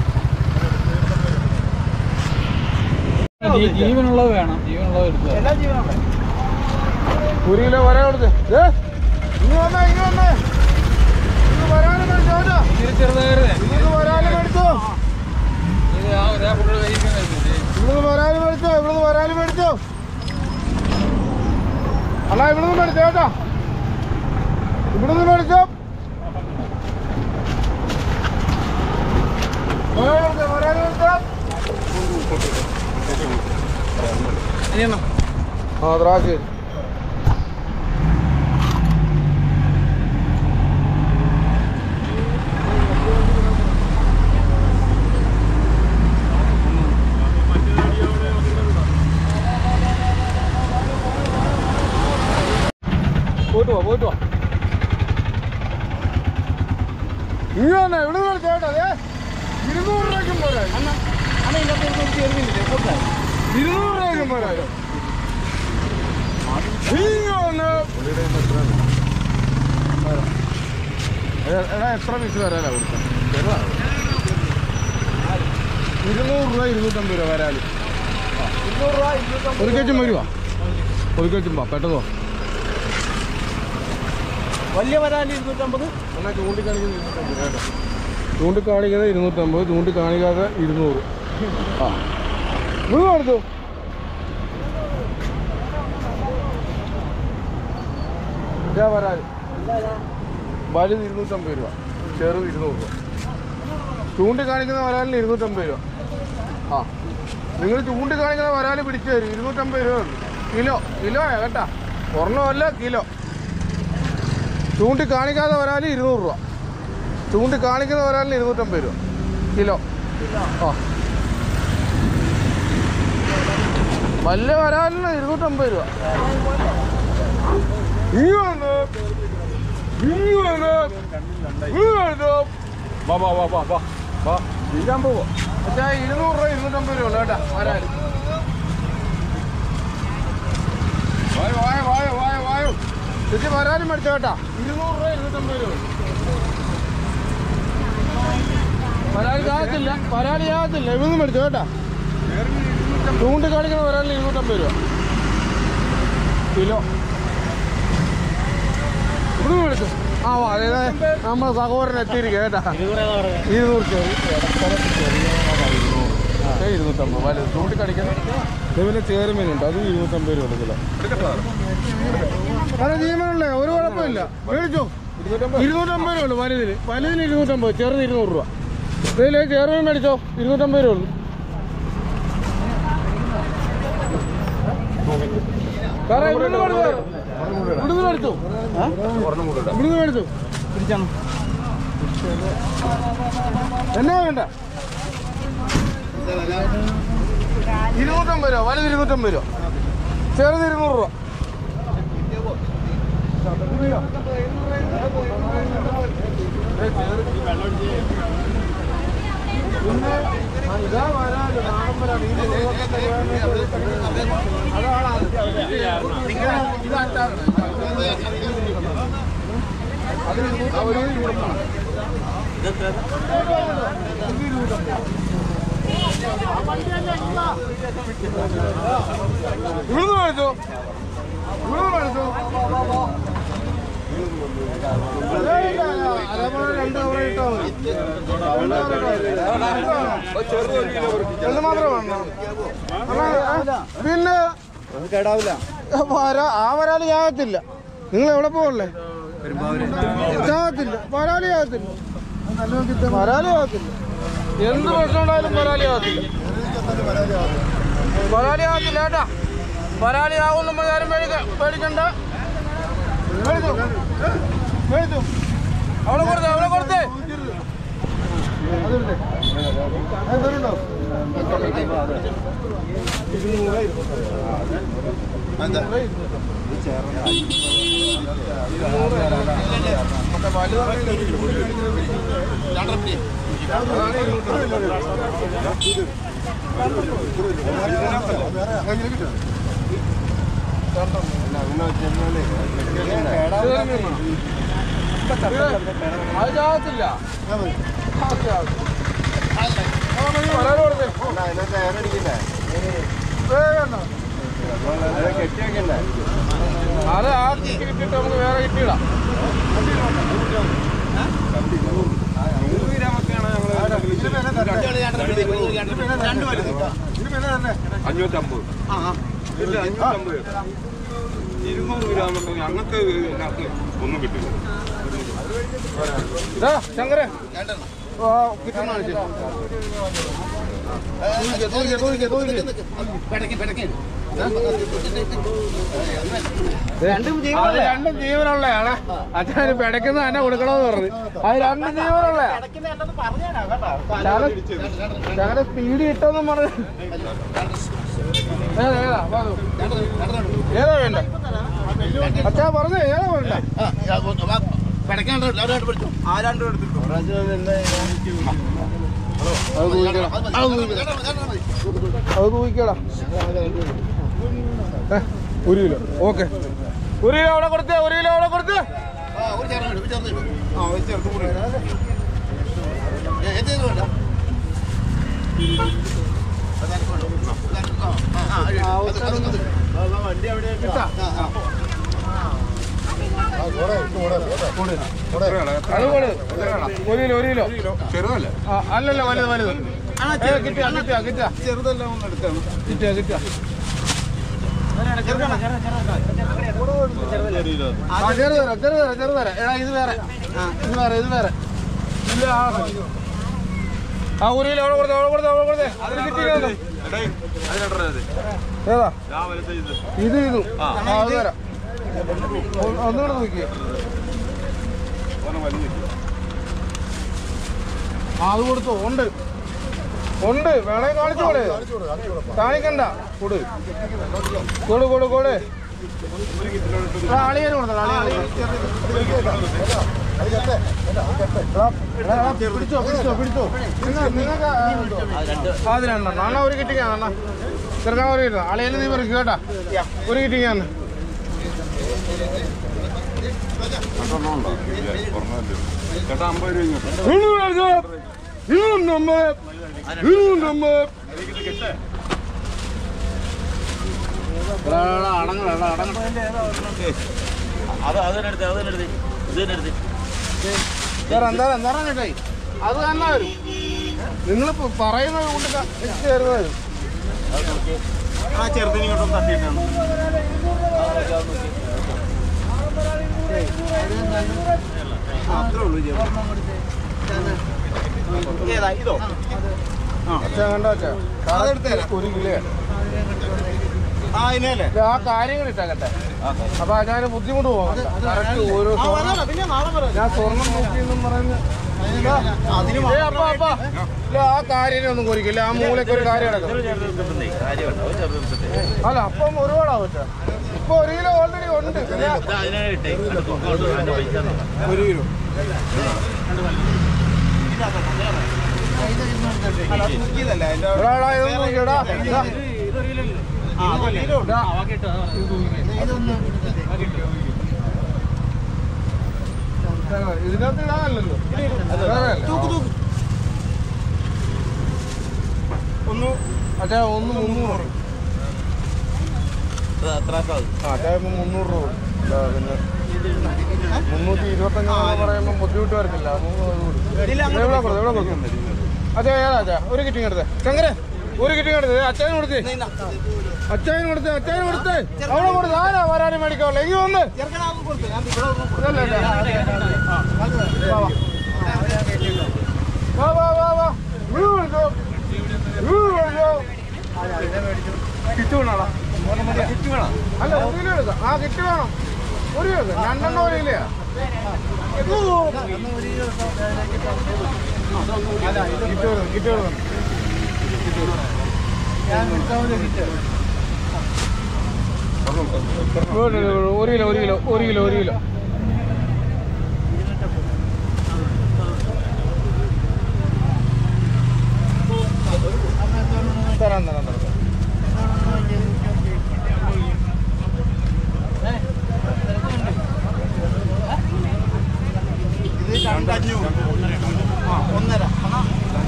ജീവനുള്ളത് വേണം ജീവനുള്ളത് എടുക്കുക എല്ലാ ജീവനുണ്ട് ഒരു കിലോ വരാൻ കൊടുത്ത് ദേ, ഇങ്ങ് വന്നേ ഇങ്ങ് വന്നേ ഇങ്ങ് വരാനും മേടിച്ചോ കേട്ടോ ചെറുതായിരുന്നേ ഇങ്ങ് വരാനും മേടിച്ചോ ഇത് ആ ഒരാ ഫുള്ള് കഴിക്കാൻ കഴിച്ചില്ലേ ഇവിടുന്ന് വരാനും മേടിച്ചോ ഇവിടുന്ന് വരാനും മേടിച്ചോ അണ്ണാ ഇവിടുന്ന് മേടിച്ചോ കേട്ടോ ഇവിടുന്ന് മേടിച്ചോ വരാനും മേടിച്ചോ, വരാനും മേടിച്ചോ ആ ദ്രാക്ഷ പോയിട്ട് വാ പോയിട്ട് വാ ഇനി വന്നേ ഇവിടെ നിന്ന് ചേട്ടാ അതെ ഇരുന്നൂറ് രൂപയ്ക്കും പോരാ അണ്ണ അണ്ണ ഇതിനകത്ത് ഒരു കുറിച്ച് എഴുതിയില്ലേ കൊടുത്താൽ ഇരുന്നൂറ് രൂപയ്ക്കും പോരായോ ഇങ്ങ് വന്ന് എടാ, എടാ എത്ര പീസ് വരാനാ കൊടുത്തത് ചെറുതാണ് ഇരുന്നൂറ് രൂപ ഇരുന്നൂറ്റമ്പത് രൂപ വരാല് ഇരുന്നൂറ് രൂപ ഇരുന്നൂറ്റമ്പത് ഒരു കച്ചും വരുവാ ഒരു കച്ചും വാ പെട്ടെന്ന് വാ വലിയ വരാല് ഇരുന്നൂറ്റമ്പത് എന്നാൽ ചൂണ്ടിക്കാണിക്കുന്നത് ഇരുന്നൂറ്റമ്പത് കേട്ടോ ചൂണ്ടിക്കാണിക്കുന്നത് ഇരുന്നൂറ്റമ്പത് ചൂണ്ടിക്കാണിക്കാതെ ഇരുന്നൂറ് ആ ഇത് കൊടുത്തു ഇതാ വരാൽ വലുത് ഇരുന്നൂറ്റമ്പത് രൂപ ചെറുത് ഇരുന്നൂറ് രൂപ ചൂണ്ടിക്കാണിക്കുന്ന വരാലിന് ഇരുന്നൂറ്റമ്പത് രൂപ ആ നിങ്ങൾ ചൂണ്ടിക്കാണിക്കുന്ന വരാൽ പിടിച്ചു തരും ഇരുന്നൂറ്റമ്പത് രൂപ ഉള്ളൂ കിലോ കിലോയാ കേട്ടാ ഒരെണ്ണമല്ല കിലോ ചൂണ്ടി കാണിക്കാതെ വരാൽ ഇരുന്നൂറ് രൂപ ചൂണ്ടി കാണിക്കുന്ന വരാലിന് ഇരുന്നൂറ്റമ്പത് രൂപ കിലോ ആ വലിയ വരാലിന് ഇരുന്നൂറ്റമ്പത് രൂപ ഈ വന്ന് ഈ വന്ന് ഈ വന്ന് വാ വാ വാ വാ വാ വാ ഇരിക്കാൻ പോവോ പക്ഷേ ഇരുന്നൂറ് രൂപ ഇരുന്നൂറ്റമ്പത് രൂപ ഉള്ളു കേട്ടാ വരാൽ വായോ വായോ വായോ വായോ വായോ ചേച്ചി വരാലും മേടിച്ചോ കേട്ടാ ഇരുന്നൂറ് രൂപ ഇരുന്നൂറ്റമ്പത് രൂപ ഉള്ളു. വരാൽ ചാകത്തില്ല വരാൽ ചാകത്തില്ല ഇവിടുന്ന് മേടിച്ചോ കേട്ടാ ചൂണ്ടി കാണിക്കുന്ന വരാലിന് ഇരുന്നൂറ്റമ്പത് രൂപ കിലോ ഇവിടുന്ന് മേടിച്ചു ആ വാ അതെ നമ്മളെ സഹോദരൻ എത്തിയിരിക്കുക കേട്ടാ ഇരുന്നൂറ് ചെറിയ ഏ ഇരുന്നൂറ്റമ്പത് വലുത് ചൂണ്ടി കടിക്കാൻ ഇത് പിന്നെ ചേരുമീനുണ്ട് അത് ഇരുന്നൂറ്റമ്പത് രൂപ കിലോ അതെ ജീവനുള്ളേ ഒരു കുഴപ്പമില്ല മേടിച്ചോ ഇരുന്നൂറ്റമ്പത് രൂപ ഉള്ളു വലുതിന് വലുതിന് ഇരുന്നൂറ്റമ്പത് ചെറുത് ഇരുന്നൂറ് രൂപ ഇതിൽ ചെറുമീൻ മേടിച്ചോ ഇരുന്നൂറ്റമ്പത് രൂപ ഉള്ളു സാറേ ഇവിടുന്ന് മേടിച്ചോ ഇവിടുന്ന് മേടിച്ചോ ഇവിടുന്ന് മേടിച്ചോ പിടിച്ചാണ് എന്നാ വേണ്ട ഇരുന്നൂറ്റമ്പത് രൂപ വലുത് ഇരുന്നൂറ്റമ്പത് രൂപ ചെറുത് ഇരുന്നൂറ് രൂപ പിന്നെ ആ, ഇതാ വരാല്, നാടൻ വരാല്. ഈ മുളകൊക്കെ അതാണ് അത്. ഇത് അച്ചാറാണ്. അത് ഇരുന്നൂറ്റി ഒരു ഇരുന്നൂറ്റമ്പത്. ഇവിടുന്ന് മേടിച്ചോ ഇവിടുന്ന് മേടിച്ചോ ഏയ് ഇല്ല, ഇല്ല. അതേപോലെ രണ്ട് കവറ് ഇട്ടാ മതി. രണ്ട് കവറ് ഇട്ടാ മതി. രണ്ട് മാത്രം വേണം അല്ല, പിന്നെ കേടാവില്ല വരാ ആ വരാല് ചാകത്തില്ല നിങ്ങൾ എവിടെ പോകല്ലേ ചാകത്തില്ല വരാല് ചാകത്തില്ല വരാല് ചാകത്തില്ല എന്ത് പ്രശ്നം ഉണ്ടായാലും വരാല് ചാകത്തില്ല വരാലി ആകത്തില്ല കേട്ടാ വരാലി ആവും നമ്മൾ ആരും പേടിക്ക പേടിക്കണ്ട മേടിച്ചു മേടിച്ചു അവിടെ കൊടുത്തേ അവിടെ കൊടുത്തേ അത് ചാകത്തില്ല വരാല് കൊടുത്തേ അത് ആ കിറ്റ് കിട്ടിട്ട് നമുക്ക് വേറെ കിട്ടിയിടാം അഞ്ഞൂറ്റമ്പത് ഇല്ല അഞ്ഞൂറ്റമ്പത് ഇരുന്നൂറ് ഗ്രാം ഞങ്ങൾക്ക് ഇതിനകത്ത് ഒന്നും കിട്ടില്ല ഇതാ ശങ്കര ആ കിട്ടുന്ന കാണിച്ചു തൂക്കിക്കേ തൂക്കിക്കേ തൂക്കിക്കേ രണ്ടും അത് രണ്ടും ജീവനുള്ളതാണ് അച്ഛന് പിടയ്ക്കുന്ന തന്നെ കൊടുക്കണമെന്ന് പറഞ്ഞു അത് രണ്ടും ജീവനുള്ളയാ ഞങ്ങളുടെ സ്പീഡ് കിട്ടുമെന്നും പറഞ്ഞു ഏതാ ഏതാ വാ, ദൂ. ഏതാ വേണ്ട അച്ഛാ പറഞ്ഞു ഏതാ വേണ്ട ആ രണ്ടും എടുത്തിട്ടു അത് തൂക്കിക്കടാ അത് തൂക്കിക്കടാ ഏ, ഒരു കിലോ ഓക്കെ ഒരു കിലോ അവിടെ കൊടുത്തേ ഒരു കിലോ അവിടെ കൊടുത്തേ ആ ഒരു ചെറുതും കൂടി അത് കൊടു ഒരു കിലോ ഒരു കിലോ ചെറുതല്ലേ ആ, അല്ലല്ല വലുത് വലുത് ഏ, കിട്ടിയാ കിട്ടിയാ കിട്ടിയാ ചെറുതെല്ലാം ഒന്ന് എടുത്താണ് കിട്ടിയാ കിട്ടിയാ ആ ചെറുതര ചെറുതര ചെറുതര എടാ ഇത് വേറെ ആ, ഇത് വേറെ ഇത് വേറെ ഇത് ആ ആ ഒരു കിലോ അവിടെ കൊടുത്തേ അവിടെ കൊടുത്തേ അവിടെ കൊടുത്തേ അതിന് കിട്ടിയത് ഏതാ ഇത് ഇതും ആ അത് തരാം ഒ- ഒന്നുകൂടെ നോക്കിയേ ആ അത് കൊടുത്തു ഉണ്ട് ഉണ്ട് വേണേ കാണിച്ചോളെ കാണിക്കണ്ട കൊടു കൊടു കൊടു കൊടു അളിയന് കൊടുത്തോ പിടിച്ചോ പിടിച്ചോ പിടിച്ചോ നിങ്ങ- നിങ്ങൾക്ക് അത് രണ്ടെണ്ണം അണ്ണ ഒരു കിട്ടിക്കാണ് അണ്ണ ചെറുക്കാൻ ഒരു കിട്ടും അളിയന് നീ പറയും കേട്ടാ ഒരു കിട്ടിക്കാന്ന് ചേട്ടാ അമ്പത് രൂപ ഇങ്ങോട്ട് ഇന്നും നമ്മൾ ഇന്നും നമ്മൾ അത് അതിനെടുത്ത് അതിനെടുത്ത് ഇതിനെടുത്ത് തരാം തരാം തരാം കേട്ടായി അത് തന്നെ വരും നിങ്ങൾ പറയുന്നത് കൊണ്ട് ക- എനിക്ക് തരുന്നത് ആ ചെറുതിന് ഇങ്ങോട്ടും തട്ടിയിട്ടാണ് ആ, അത്രേ ഉള്ളൂ ചെറുത്. ഏതാ ഇതോ ആ അച്ഛാ കണ്ടോ അച്ഛാ അതെടുത്ത് തരാം. ഒരു കിലോ ആ ഇതിനല്ലേ ആ കാര്യങ്ങൾ ഇട്ടാകട്ടെ അപ്പൊ ഞാൻ ബുദ്ധിമുട്ട് പോകാം കറക്റ്റ് ഓരോ ആ സ്വർണ്ണം വരാം പിന്നെ നാളെ പറയാം ഞാൻ സ്വർണം നോക്കി എന്നും പറയുന്നത് അതിന് ഏ അപ്പ അപ്പ ഇല്ല ആ കാര്യം ഒന്നും കുറിക്കില്ല ആ മൂലക്ക് ഒരു കാര്യം കിടക്കും കാര്യമുണ്ട് ഒരു ചെറുത് എടുത്തിട്ട് അല്ല അപ്പം ഒരുപാടാവും അച്ഛാ ഇപ്പൊ ഒരു കിലോ ഓൾറെഡി ഉണ്ട് പിന്നെ അതിനായിട്ടേ അതിന്റെ പൈസ തന്നോ. ഒരു കിലോ അല്ല, തൂക്കിയതല്ല അതിന്റെ ഒരാളാ ഇതൊന്നും നോക്കിയടാ ഇതാ. ആ അത് കിലോ ഉണ്ട്. ഇതിനകത്ത് ഇടാനല്ലല്ലോ വേറെയല്ലേ? തൂക്ക് തൂക്ക് ഒന്ന് അച്ഛാ ഒന്ന് മുന്നൂറ് ഇത് എത്ര ആൾക്കാ? ആ അച്ഛാ ഇപ്പൊ മുന്നൂറ് രൂപ ഇതാ പിന്നെ മുന്നൂറ്റി ഇരുപത്തഞ്ചെന്ന് പറയുമ്പോൾ ബുദ്ധിമുട്ട് വരത്തില്ല മൂന്ന് രൂപ കൊടുക്കും. ഇതിൽ അങ്ങോട്ട് എവിടെ കൊടുക്കും എവിടെ കൊടുക്കും അച്ഛാ ഏതാ അച്ഛാ ഒരു കിറ്റിങ് എടുത്തേ ചങ്ങര ഒരു കിറ്റിങ് എടുത്തേ അച്ഛനും കൊടുത്തേ അച്ഛനും കൊടുത്തേ അച്ഛനും കൊടുത്തേ അവിടെ കൊടുത്ത് ആരാ വരാനും മേടിക്കാവുള്ളൂ എങ്കിൽ വന്ന് ചെറുക്കനാകും കൊടുത്തു ഞാൻ ഇവിടെ ഒന്ന് ഇതല്ലേ വാ വാ വാ വാ വീട് വിളിച്ചോ വീട് വിളിച്ചോ കിറ്റ് വേണോടാ കിറ്റ് വേണം അല്ല ഒരു കിലോ എടുക്കാം ആ കിറ്റ് വേണം ഒരു കിലോ എടുക്കാം. രണ്ടെണ്ണം ഒരു കിലോയാ കിറ്റ് വേണം കിറ്റ് വേണം ഒരു കിലോ ഒരു കിലോ ഒരു കിലോ ഒരു കിലോ തരാം തരാം തരാം ഇത് രണ്ടഞ്ഞൂറ് ആ ഒന്നര എന്നാ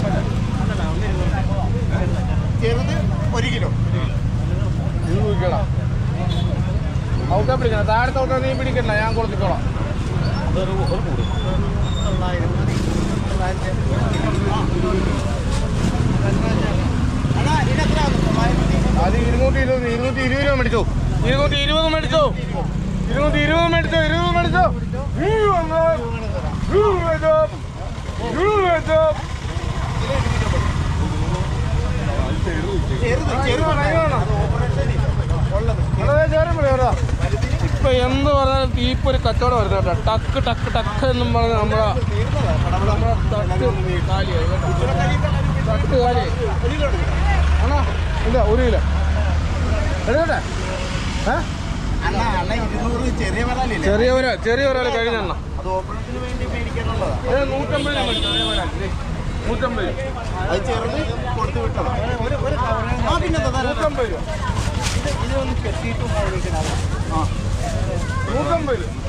ചെറുത് ഒരു കിലോ ഇത് നോക്കിക്കോളാം ഔട്ടാ പിടിക്കണം താഴത്തെ ഔട്ടാ നീ പിടിക്കണ്ട ഞാൻ കൊടുത്തിക്കോളാം അണ്ണാ ഇതിനെത്ര അത് ഇരുന്നൂറ്റി ഇരുപത് ഇരുന്നൂറ്റി ഇരുപത് രൂപ മേടിച്ചോ ഇരുന്നൂറ്റി ഇരുപത് മേടിച്ചോ ഇരുന്നൂറ്റി ഇരുപത് മേടിച്ചോ ഇരുപത് മേടിച്ചോ ഇരുപത് വന്നോ. ഇരുപത് മേടിച്ചോ. ഇരുപത് മേടിച്ചോ. ചെറുത് ചെറുത് ഇങ്ങനെയാണോ? വളരെ ചേരം പറയാ ഇപ്പൊ എന്ത് പറഞ്ഞാലും തീപ്പൊരു കച്ചവടം വരുന്ന കേട്ടോ ടക്ക് ടക്ക് ടക്ക് എന്നും പറഞ്ഞ് നമ്മളെ നമ്മളെ തട്ട് കാലിയായി കേട്ടോ തട്ട് കാലിയായി ആണോ ഇല്ല ഒരു കിലോ എടുക്കട്ടെ ഏ അണ്ണാ അണ്ണ ഇരുന്നൂറ് ചെറിയ വിലയില്ലേ ചെറിയ ഒരു ചെറിയ ഒരാൾ കഴിഞ്ഞെണ്ണ അത് ഓപ്പറേഷന് വേണ്ടി മേടിക്കാനുള്ളതാ ഏ നൂറ്റമ്പത് രൂപ മേടിച്ചോ, അതേ പോലെ ആക്കി. നൂറ്റമ്പത് രൂപ അത് ചെറുത് കൊടുത്തു വിട്ടതാ ആ പിന്നെ എന്താ തരാം. നൂറ്റമ്പത് രൂപ ഇത് ഇത് ഒന്ന് കെട്ടിയിട്ട് ആ നൂറ്റമ്പത് രൂപ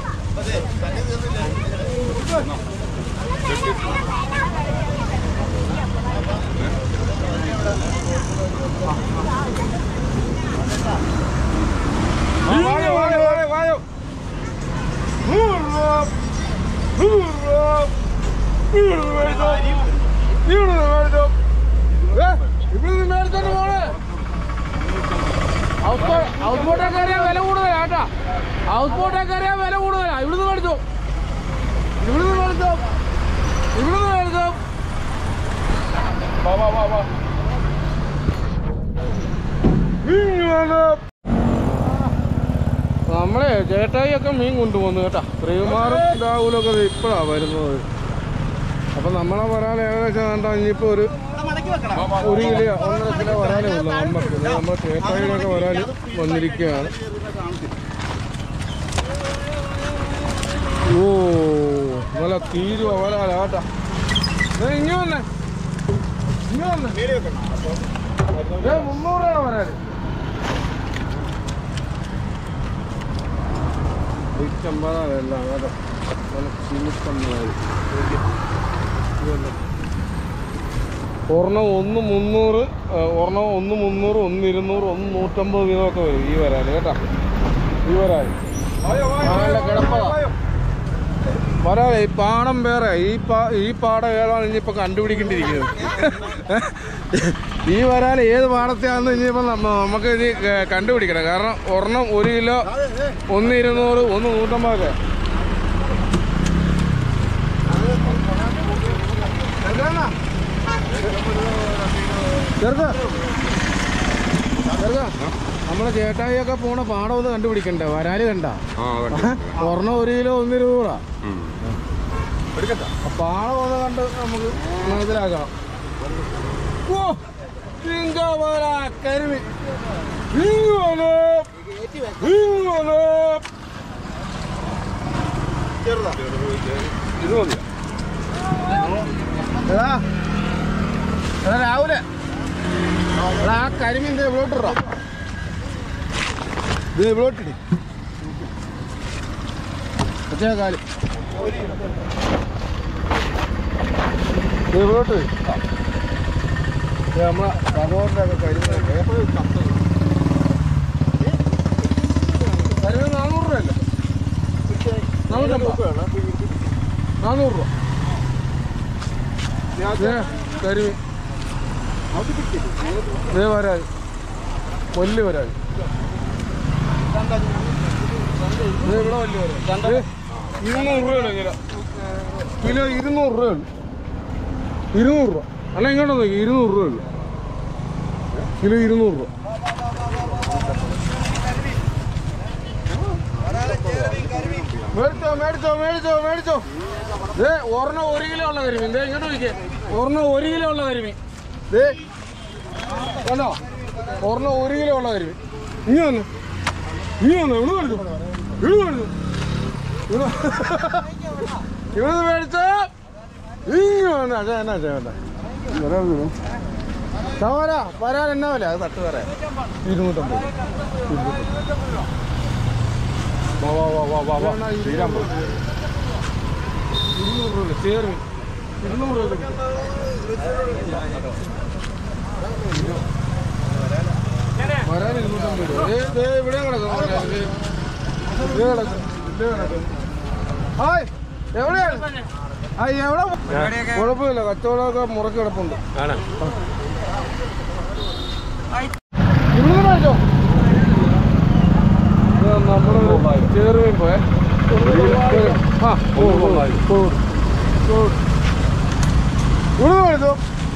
ആ, വായോ, വായോ, വായോ, വായോ. ഹൂറോ, ഹൂറോ, ഹൂറോ മേടിച്ചോ. ഇവിടുന്ന് മേടിച്ചോ. ഏ, ഇവിടുന്ന് മേടിച്ചോണ്ട് പോണേ ഹൗസ് ബോട്ട് ഹൗസ് ബോട്ടൊക്കെ അറിയാൻ വില കൂടുതലാ കേട്ടാ ഹൗസ് ബോട്ടൊക്കെ അറിയാൻ വില കൂടുതലാ ഇവിടുന്ന് മേടിച്ചോ ഇവിടുന്ന് മേടിച്ചോ ഇവിടുന്ന് മേടിച്ചോ വാ വാ വാ വാ ഇങ്ങ് വന്നോ. നമ്മളെ ചേട്ടായിയൊക്കെ മീൻ കൊണ്ടുപോകുന്നു കേട്ടാ ശ്രീകുമാറും രാഹുലൊക്കെ ഇപ്പോഴാ വരുന്നത് അപ്പൊ നമ്മളെ വരാൻ ഏകദേശം കണ്ടാ ഇനിയിപ്പോ ഒരു ഇവിടെ മടക്കി വെക്കണം ഒരു കിലോ ഒന്നര കിലോ വരാനേ ഉള്ളൂ നമുക്ക് ഇത് നമ്മുടെ ചേട്ടായിലൊക്കെ വരാൻ വന്നിരിക്കുകയാണ് ഓ നല്ല തീരുവ വരാല കേട്ടാ ദേ ഇങ്ങ് വന്നേ ഇങ്ങ് വന്നേ വീട് വെക്കണം ദേ മുന്നൂറ് രൂപ വരാല് നൂറ്റമ്പതാണ് എല്ലാം കേട്ടോ നല്ല ചിമിക്കന്നായി ഒരെണ്ണം ഒന്ന് മുന്നൂറ് ആ, ഒരെണ്ണം ഒന്ന് മുന്നൂറ് ഒന്ന് ഇരുന്നൂറ് ഒന്ന് നൂറ്റമ്പത് വീതമൊക്കെ വരും ഈ വരാല് കേട്ടാ ഈ വരാല് നല്ല കിടപ്പതാ വരാതെ ഈ പാടം വേറെ ഈ പാ ഈ പാടം ഏതാണ് ഇനിയിപ്പോൾ കണ്ടുപിടിക്കേണ്ടിയിരിക്കുന്നത് ഈ വരാൽ ഏത് പാടത്തെയാണെന്ന് ഇനിയിപ്പോൾ നമ്മ- നമുക്ക് ഇത് ക- കണ്ടുപിടിക്കണം കാരണം ഒരെണ്ണം ഒരു കിലോ ഒന്ന് ഇരുന്നൂറ് ഒന്ന് നൂറ്റമ്പതൊക്കെ ചെറുക്ക ചെറുക്ക നമ്മളെ ചേട്ടായിയൊക്കെ പോണ പാടം ഒന്ന് കണ്ടുപിടിക്കണ്ടേ വരാല് കണ്ട ഒരെണ്ണം ഒരു കിലോ ഒന്ന് ഇരുന്നൂറാ ആ പാടം ഒന്ന് കണ്ട് നമുക്ക് മനസ്സിലാക്കാം ഓ ചിങ്കവര കരിമി ഇങ്ങ് വന്നോ. ഇങ്ങ് വന്നോ. ഇത് മതിയോ? എടാ, എടാ രാവിലെ എടാ ആ കരിമീൻ ദേ ഇവിടോട്ടിടാ ഇത് ഇവിടോട്ടിടി മറ്റേ കാല് ഇത് ഇവിടോട്ട് വെയ്. ഇത് നമ്മളെ സഹോദരൻ്റെ ഒക്കെ കരിമീനൊക്കെ കരിമീൻ നാനൂറ് രൂപയല്ലേ നാനൂറ്റമ്പത് നാനൂറ് രൂപ ദേ, കരിമീൻ ദേ വരാൽ കൊല്ല് വരാൽ ദേ ഇവിടെ വലിയ വരാൽ ദേ, ഇരുന്നൂറ് രൂപയാണ് കിലോ കിലോ ഇരുന്നൂറ് രൂപയുള്ളൂ ഇരുന്നൂറ് രൂപ അല്ല ഇങ്ങോട്ട് നോക്കി ഇരുന്നൂറ് രൂപയുള്ളൂ കിലോ ഇരുന്നൂറ് രൂപ മേടിച്ചോ മേടിച്ചോ മേടിച്ചോ മേടിച്ചോ ദേ ഒരെണ്ണം ഒരു കിലോ ഉള്ള കരിമീൻ ദേ ഇങ്ങോട്ട് നോക്കിയേ ഒരെണ്ണം ഒരു കിലോ ഉള്ള കരിമീൻ ദേ കണ്ടോ ഒരെണ്ണം ഒരു കിലോ ഉള്ള കരിമീൻ ഇനി വന്നു ഇനി വന്നു ഇവിടെ മേടിച്ചു ഇവിടെ മേടിച്ചു ഇവിടെ ഇവിടെ മേടിച്ചോ ഇങ്ങ് വന്നു അതെ എന്നാ വേണ്ട സവാര വരാൻ എന്നാ വില അത് തട്ട് പറയാം ഇരുന്നൂറ്റമ്പത് വാ വാ വാ വാ വാ വാ ശ്രീരാമ്പത് ഇരുന്നൂറ് രൂപ ചേർന്ന് ഇരുന്നൂറ് രൂപ വരാൻ ഇരുന്നൂറ്റമ്പത് രൂപ ദേ, ദേ ഇവിടെ കിടക്കുന്നു വരാൻ. ദേ, ദേ കിടക്കുന്നു. ദേ കിടക്കുന്നു. ഹായ് എവിടെയാണ് ഹായ് എവിടെ കുഴപ്പമില്ല കച്ചവടമൊക്കെ മുറക്ക് കിടപ്പുണ്ട് ഇവിടുന്ന് മേടിച്ചോ ഇത് നമ്മുടെ ചേറുമീൻ പോയെ ആ ഓ ഓ, ഓ, ഓ. ഇവിടുന്ന് മേടിച്ചോ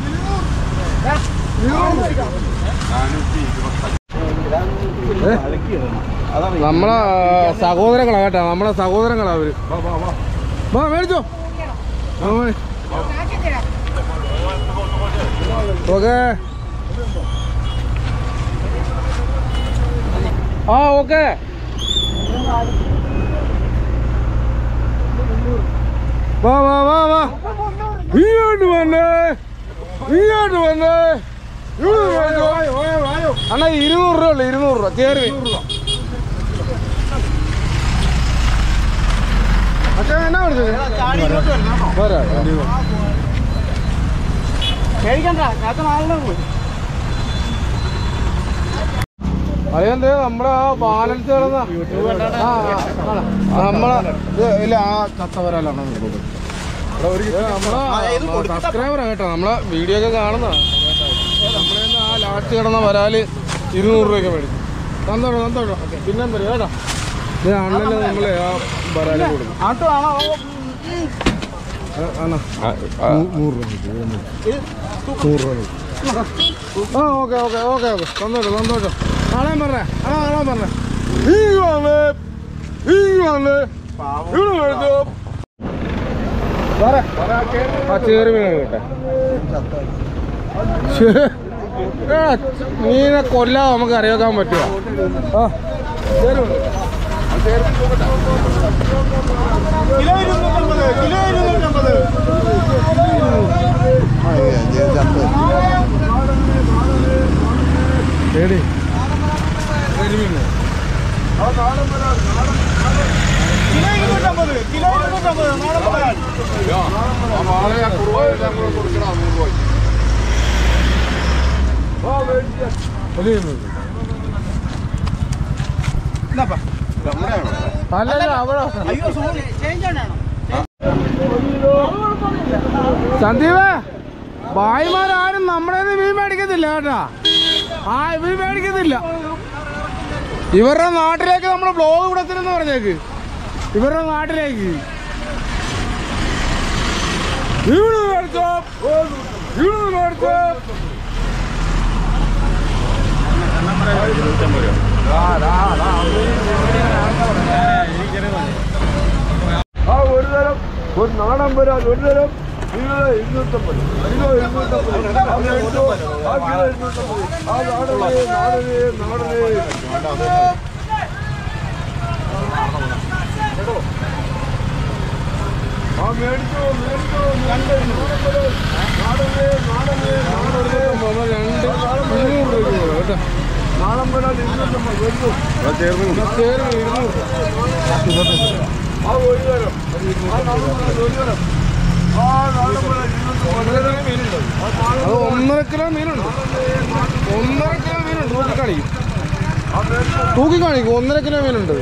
ഏ? നമ്മളെ സഹോദരങ്ങളാ കേട്ടോ നമ്മളെ സഹോദരങ്ങളാ അവര് വാ മേടിച്ചോ ആ, മോനെ. ഓക്കേ ആ ഓക്കെ വാ വാ വാ വാ ഇങ്ങോട്ട് വന്നേ ഇങ്ങോട്ട് വന്നേ ഇങ്ങോട്ട് വന്നോ. അണ്ണാ ഇരുന്നൂറ് രൂപ ഉള്ളു ഇരുന്നൂറ് രൂപ ചേരി അച്ഛാ എന്നാ വിളിച്ചത് ചാടി ഇങ്ങോട്ട് വരണം കേട്ടോ. പോരാ പേടിക്കണ്ട കാത്ത നാളെ പോയി അതെന്തേ നമ്മുടെ ആ ബാലൻസ് കിടന്ന ആ, ആ, ആ. നമ്മളെ ഇത് ഇല്ല ആ ചത്ത വരാലാണ് നമ്മളെ സബ്സ്ക്രൈബറാ കേട്ടോ നമ്മളെ വീഡിയോ ഒക്കെ കാണുന്ന നമ്മളെ ആ ലാസ്റ്റ് കിടന്ന വരാല് ഇരുന്നൂറ് രൂപയ്ക്ക് മേടിച്ചു തന്നോട്ടോ തന്നോട്ടോ പിന്നെ വരും കേട്ടോ ഇത് അണ്ണന് നമ്മളെ ആ വരാല് കൊടുക്കും ആട്ടോ ആണോ ആ, ആണോ നൂ- നൂറ് രൂപ കിട്ടി, ഇത് നൂറ് രൂപ കിട്ടി. ആ ഓക്കെ ഓക്കെ ഓക്കെ ഓക്കെ സന്തോഷം സന്തോഷം ആളെ പറഞ്ഞേ ആ ആളെ പറഞ്ഞേ ഈ വന്ന് ഈ വന്ന് ഇവിടെ മേടിച്ചോ സാറേ ആ ചേറി മീൻ കേട്ടെ മീനെ കൊല്ലാതെ നമുക്ക് അറിയാക്കാൻ പറ്റുമോ ആ ചേറി മീൻ. കിലോ ഇരുന്നൂറ്റമ്പത് കിലോ ഇരുന്നൂറ്റമ്പത് ഏടി കരിമീനോ കിലോ ഇരുന്നൂറ്റമ്പത് കിലോ ഇരുന്നൂറ്റമ്പത് നാടൻ വരാൽ. എന്നാപ്പാ? അല്ലല്ല അവിടെ അയ്യോ സോറി ചേഞ്ച് ആണോ സന്ദീപ് ഭായിമാരും നമ്മുടെ മീൻ മേടിക്കത്തില്ല കേട്ടാ ആ മീൻ മേടിക്കത്തില്ല ഇവരുടെ നാട്ടിലേക്ക് നമ്മൾ ബ്ലോഗ് വിടത്തില്ലെന്ന് പറഞ്ഞേക്ക് ഇവരുടെ നാട്ടിലേക്ക് ഇവിടെ മേടിച്ചോ ഇവിടെ മേടിച്ചോ ആ ഒരു തരം ഒരു നാടൻ വരാൻ ഒരു തരം കിലോ ഇരുന്നൂറ്റമ്പത് കിലോ ഇരുന്നൂറ്റമ്പത് ആ മേടിച്ചോ ആ കിലോ ഇരുന്നൂറ്റമ്പത് ആ നാടനെ നാടനെ നാടനെ ആ മേടിച്ചോ മേടിച്ചോ രണ്ട് ഇരുന്നൂറ്റമ്പത് നാടനെ നാടനെ നാടനെ രണ്ട് ഇരുന്നൂറ് രൂപ കേട്ടോ നാടൻ വരാൻ ഇരുന്നൂറ്റമ്പത് വരുന്നു ചേർന്ന് ഇരുന്നൂറ് ആ ഒരു തരം ആ നാടൻ വരാൻ ഒരു തരം ആ നാടൻ വരാൻ ഇരുന്നൂറ്റമ്പത് അത് ഒന്നര കിലോ മീനുണ്ട് ഒന്നര കിലോ മീനുണ്ട് തൂക്കി കാണിക്കും തൂക്കി കാണിക്കും ഒന്നര കിലോ മീനുണ്ട്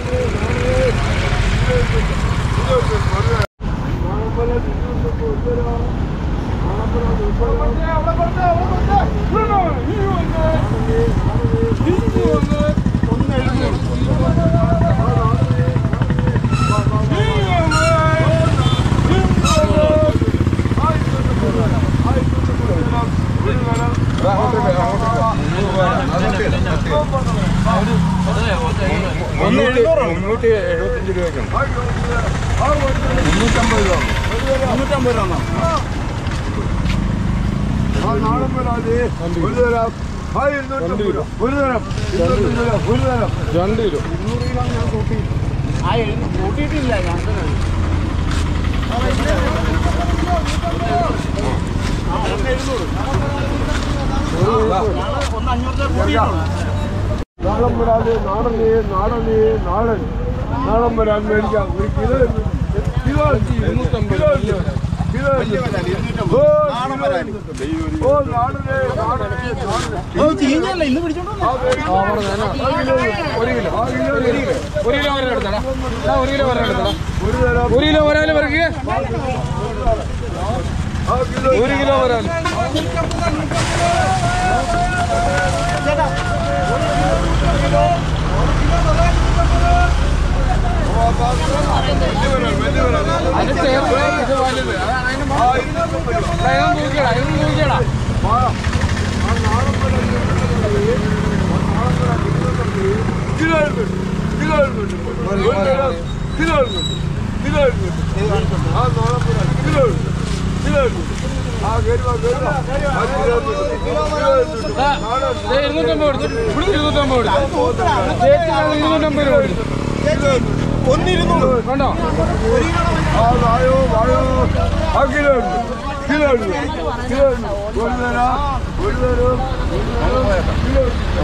മുന്നൂറ്റി എഴുപത്തഞ്ച് രൂപയ്ക്കാണ് മുന്നൂറ്റമ്പത് രൂപ മുന്നൂറ്റമ്പത് രൂപ ആ നാടൻ വരാതെ ഒരു തരം ആ ഇരുന്നൂറ്റമ്പത് രൂപ ഒരു തരം ഇരുന്നൂറ്റമ്പത് രൂപ ഒരു തരം രണ്ട് കിലോ ആ എഴുതി കൂട്ടിയിട്ടില്ല ഞാൻ തന്നെ ഒന്ന് അഞ്ഞൂറ് രൂപ കൂട്ടിയിട്ടുള്ളൂ നാടൻ വരാതെ നാടനെ നാടനെ നാടൻ നാടൻ വരാൻ മേടിക്കാം ഒരു കിലോ കിലോ ഇരുന്നൂറ്റമ്പത് കിലോ ഓ ഓ നാടനെ നാടനെ നാടനെ ഓ ചീഞ്ഞല്ല ഇന്ന് പിടിച്ചോണ്ട് വന്നതാ. ഒരു കിലോ ആ കിലോ ഒരു കിലോ വരെ എടുത്തടാ ദാ ഒരു കിലോ വരെ എടുത്തടാ ഒരു തരം ഒരു കിലോ വരാല് പറക്കുക ആ കിലോ ഒരു കിലോ വരാല് അത് ചേർത്ത് ഇത് വലുത് അതാണ് അതിന് ഇതൊന്നും തൂക്കിയടാ ഇതൊന്നും തൂക്കിയടാ കിലോ കിലോ ഒരു തരം കിലോ കിലോ ആ നാടൻ വരാൻ കിലോ കിലോ ആ കയറുക കയറുക ആ കിലോ കിലോ ദാ, ദേ ഇരുന്നൂറ്റമ്പത് എടുത്തു ഇവിടെ ഇരുന്നൂറ്റമ്പത് എടുത്തു ചേച്ചി അത് ഇരുന്നൂറ്റമ്പത് രൂപ എടുത്തു ഒന്നിരുന്നൂറ് കണ്ടോ ആ വായോ വായോ ആ കിലോ ഉണ്ട് കിലോ ഉണ്ട് കിലോ ഉണ്ട് ഒരു തരം ഒരു തരം കിലോ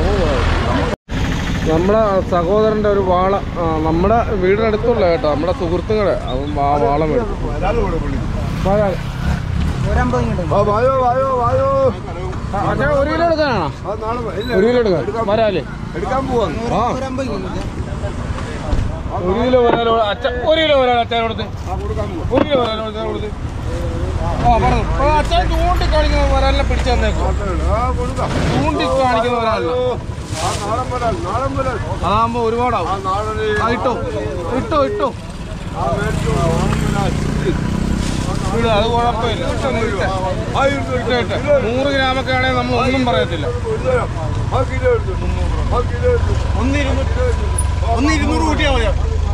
നമ്മുടെ സഹോദരന്റെ ഒരു വാള ആ, നമ്മുടെ വീടിനടുത്തുള്ള കേട്ടോ നമ്മുടെ സുഹൃത്തുക്കളെ അവൻ ആ വാള മേടിച്ചു വരാതെ കൂടെ വിളി വരാതെ. ഒരമ്പത് ഇങ്ങോട്ട് ആ വായോ വായോ വായോ ആ, അച്ഛാ ഒരു കിലോ എടുക്കാനാണോ ആ നാളെ വ- ഇല്ല, ഒരു കിലോ എടുക്കാം വരാല്ലേ എടുക്കാൻ പോവാന്ന് ആ ഒരമ്പത് ഇങ്ങോട്ട് ഒരു കിലോ വരാലോ അച്ഛ ഒരു കിലോ വരാലോ അച്ഛൻ കൊടുത്ത് ഒരു കിലോ വരാലോ അച്ഛൻ കൊടുത്ത് ആ പറഞ്ഞു ആ, അച്ഛൻ ചൂണ്ടി കാണിക്കുന്ന വരാലിനെ പിടിച്ചു തന്നേക്കോ ആ കൊടുക്കാം ചൂണ്ടി കാണിക്കുന്ന വരാലിനെ ആ നാടൻ വരാൻ നാടൻ വരാൻ അതാകുമ്പോ ഒരുപാടാവും ആ നാടനെ ആ ഇട്ടോ ഇട്ടോ ഇട്ടോ ആ മേടിച്ചോ നാടൻ വരാൻ ഇട്, അത് കുഴപ്പമില്ല ഇട്ടോ, നീ ഇട്ടോ. ആ ഇരുന്നൂറ് ഇട്ടോ, ഇട്ടോ. നൂറ് ഗ്രാമൊക്കെ ആണെങ്കിൽ നമ്മൾ ഒന്നും പറയത്തില്ല ഒരു തരം ആ കിലോ എടുത്തു ആ കിലോ എടുത്തു ഒന്ന് ഇരുന്നൂറ് ഒന്ന് ഇരുന്നൂറ് കൂട്ടിയാൽ മതിയോ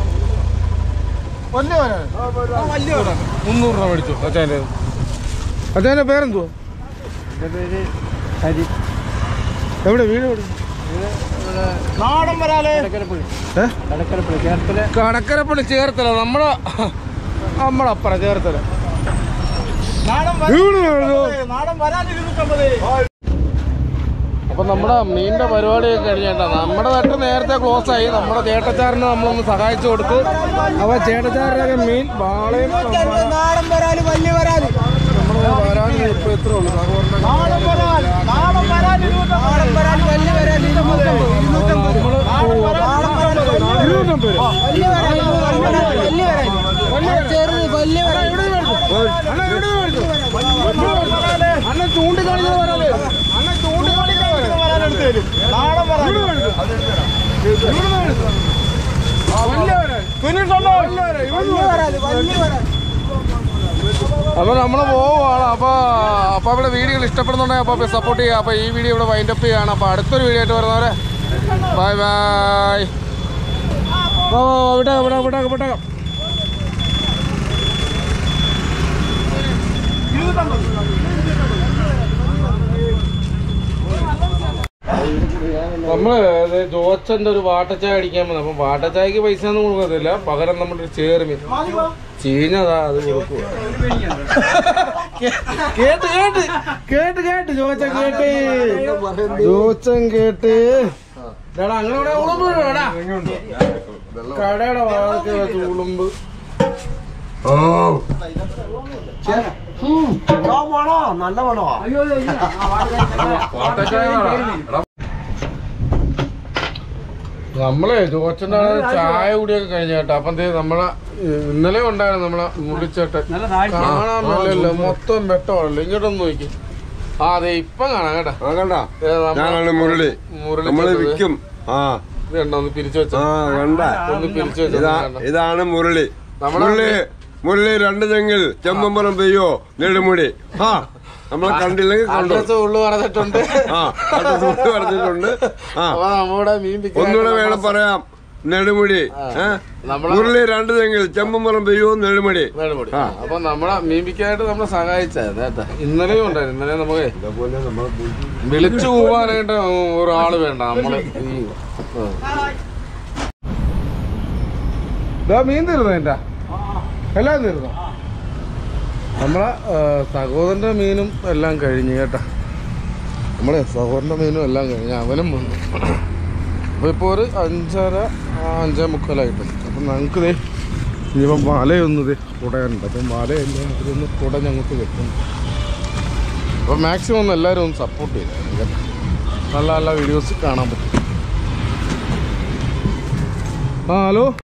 വലിയ വരാൻ ആ വരാൻ വലിയ വരാം മുന്നൂറ് രൂപ മേടിച്ചു അച്ഛൻ്റെ അച്ഛൻ്റെ പേരെന്തുവാ എവിടെ വീട് എവിടെ നാടൻ വരാല് ഏ? കടക്കരപ്പള്ളി ചേർത്തല നമ്മളെ നമ്മളെ അപ്പറ ചേർത്തല നാടൻ വീട് വരാല് വേണോ? നാടൻ വരാല് ഇരുന്നൂറ്റമ്പത് അപ്പൊ നമ്മുടെ മീനിന്റെ പരിപാടിയൊക്കെ കഴിഞ്ഞേട്ടാ നമ്മുടെ തട്ട് നേരത്തെ ക്ലോസ് ആയി നമ്മുടെ ചേട്ടച്ചാറിന് നമ്മളൊന്ന് സഹായിച്ചു കൊടുത്ത് അപ്പൊ ചേട്ടച്ചാറിനൊക്കെ മീൻ വാളയും നാടൻ വരാല് വലിയ വരാല് നമ്മുടെ വരാൻ ഇപ്പൊ എത്ര ഉള്ളു സഹോദരന്റെ നാടൻ വരാല് നാടൻ വരാല് നാടൻ വരാല് വലിയ വരാല് ഇരുന്നൂറ്റമ്പത് ഇരുന്നൂറ്റമ്പത് നാടൻ വരാല് ഇരുന്നൂറ്റമ്പത് രൂപ. വലിയ വരാല് വലിയ വരാല് വലിയ അണ്ണൻ ചൂണ്ടിക്കാണിക്കുന്നത് വരാലേ അണ്ണൻ ചൂണ്ടിക്കാണിക്കുന്നത് വരാനെടുത്ത് തരും നാടൻ വരാൻ അപ്പൊ നമ്മള് പോവാണ് അപ്പൊ അപ്പൊ ഇവിടെ വീഡിയോകൾ ഇഷ്ടപ്പെടുന്നുണ്ടെങ്കിൽ അപ്പൊ സപ്പോർട്ട് ചെയ്യുക അപ്പൊ ഈ വീഡിയോ ഇവിടെ വൈൻഡ് അപ്പ് ചെയ്യാണ് അപ്പൊ അടുത്തൊരു വീഡിയോ ആയിട്ട് വരുന്നവരെ ബൈ ബൈ വിട്ടാ വിടാ വിട്ടാ വിട്ടാ നമ്മള് ഇത് ജോച്ചന്റെ ഒരു വാട്ടച്ചായ അടിക്കാൻ വന്നു അപ്പൊ വാട്ടച്ചായക്ക് പൈസ ഒന്നും കൊടുക്കത്തില്ല പകരം നമ്മുടെ ചേർമീൻ ചീഞ്ഞതാ അത് കൊടുക്കുക കേട്ട് കേട്ട് കേട്ട് കേട്ട് ജോച്ചൻ കേട്ട് ജോച്ചൻ കേട്ട് എടാ അങ്ങനെ ഇവിടെ ഉളുമ്പ് ഇടുവാടാ. കടയുടെ വാഴക്ക് വെച്ച് ഉളുമ്പ് നല്ല മണോ നമ്മളെ ജോച്ചന്റെ അവിടെ ചായ കൂടിയൊക്കെ കഴിഞ്ഞ കേട്ടോ അപ്പം ദേ നമ്മളെ ഇന്നലെ ഉണ്ടായിരുന്നു നമ്മളെ മുള്ളിച്ചേട്ടൻ കാണാൻ മേലല്ലോ മൊത്തം വെട്ടമല്ലോ ഇങ്ങോട്ടൊന്ന് നോക്കി ആ അതെ ഇപ്പം കാണാം കേട്ടാ ആ കണ്ട ദേ നമ്മളെ ഞാനാണ് മുരളി മുരളി നമ്മള് ചേട്ടൻ ദേ. വിൽക്കും ആ ഇത് കണ്ടോ ഒന്ന് പിരിച്ചു വെച്ച ആ കണ്ട ഒന്ന് പിരിച്ചു വെച്ച ഇതാ ഇതാണ് മുരളി നമ്മളെ- മുരളി മുരളി രണ്ട് തെങ്ങിൽ ചെമ്പമ്പറം പെയ്യോ നെടുമുടി ആ നമ്മളെ കണ്ടില്ലെങ്കിൽ കണ്ടു അഡ്രസ് ഉള്ളു പറഞ്ഞിട്ടുണ്ട് ആ അഡ്രസ് കൊണ്ട് പറഞ്ഞിട്ടുണ്ട് ആ അപ്പൊ നമ്മുടെ മീൻ പിടിക്കാൻ ഒന്നുകൂടെ വേണം പറയാം നെടുമുടി ഏ നമ്മളെ മുരളി രണ്ട് തെങ്ങിൽ ചെമ്പമ്പറം പെയ്യോ നെടുമുടി വേണുപൊടി. ആ. അപ്പൊ നമ്മളെ മീൻ പിടിക്കാനായിട്ട് നമ്മളെ സഹായിച്ചായിരുന്നു കേട്ടാ ഇന്നലെയും ഉണ്ടായിരുന്നു ഇന്നലെ നമുക്ക് ഇതേപോലെ നമ്മൾ വിളിച്ചു പോവാനായിട്ട് ഒരാള് വേണ്ട നമ്മള് ഈ ഇതാ മീൻ തീർന്നു എന്റെ എല്ലാം തീർന്നു നമ്മളെ ആ, സഹോദരന്റെ മീനും എല്ലാം കഴിഞ്ഞു കേട്ടാ നമ്മളെ സഹോദരന്റെ മീനും എല്ലാം കഴിഞ്ഞു അവനും വന്നു അപ്പൊ ഇപ്പൊ ഒരു അഞ്ചര ആ, അഞ്ചേ മുക്കാലായിട്ടുണ്ട് അപ്പൊ ഞങ്ങക്ക് ദേ ഇനിയിപ്പം വലയൊന്ന് ദേ കുടയാനുണ്ട് അപ്പം വലയെല്ലാം ഇതിലൊന്ന് കുട ഞങ്ങൾക്ക് വെക്കും അപ്പോൾ മാക്സിമം ഒന്ന് എല്ലാവരും ഒന്ന് സപ്പോർട്ട് ചെയ്തു കേട്ടോ നല്ല നല്ല വീഡിയോസ് കാണാൻ പറ്റും ആ ഹലോ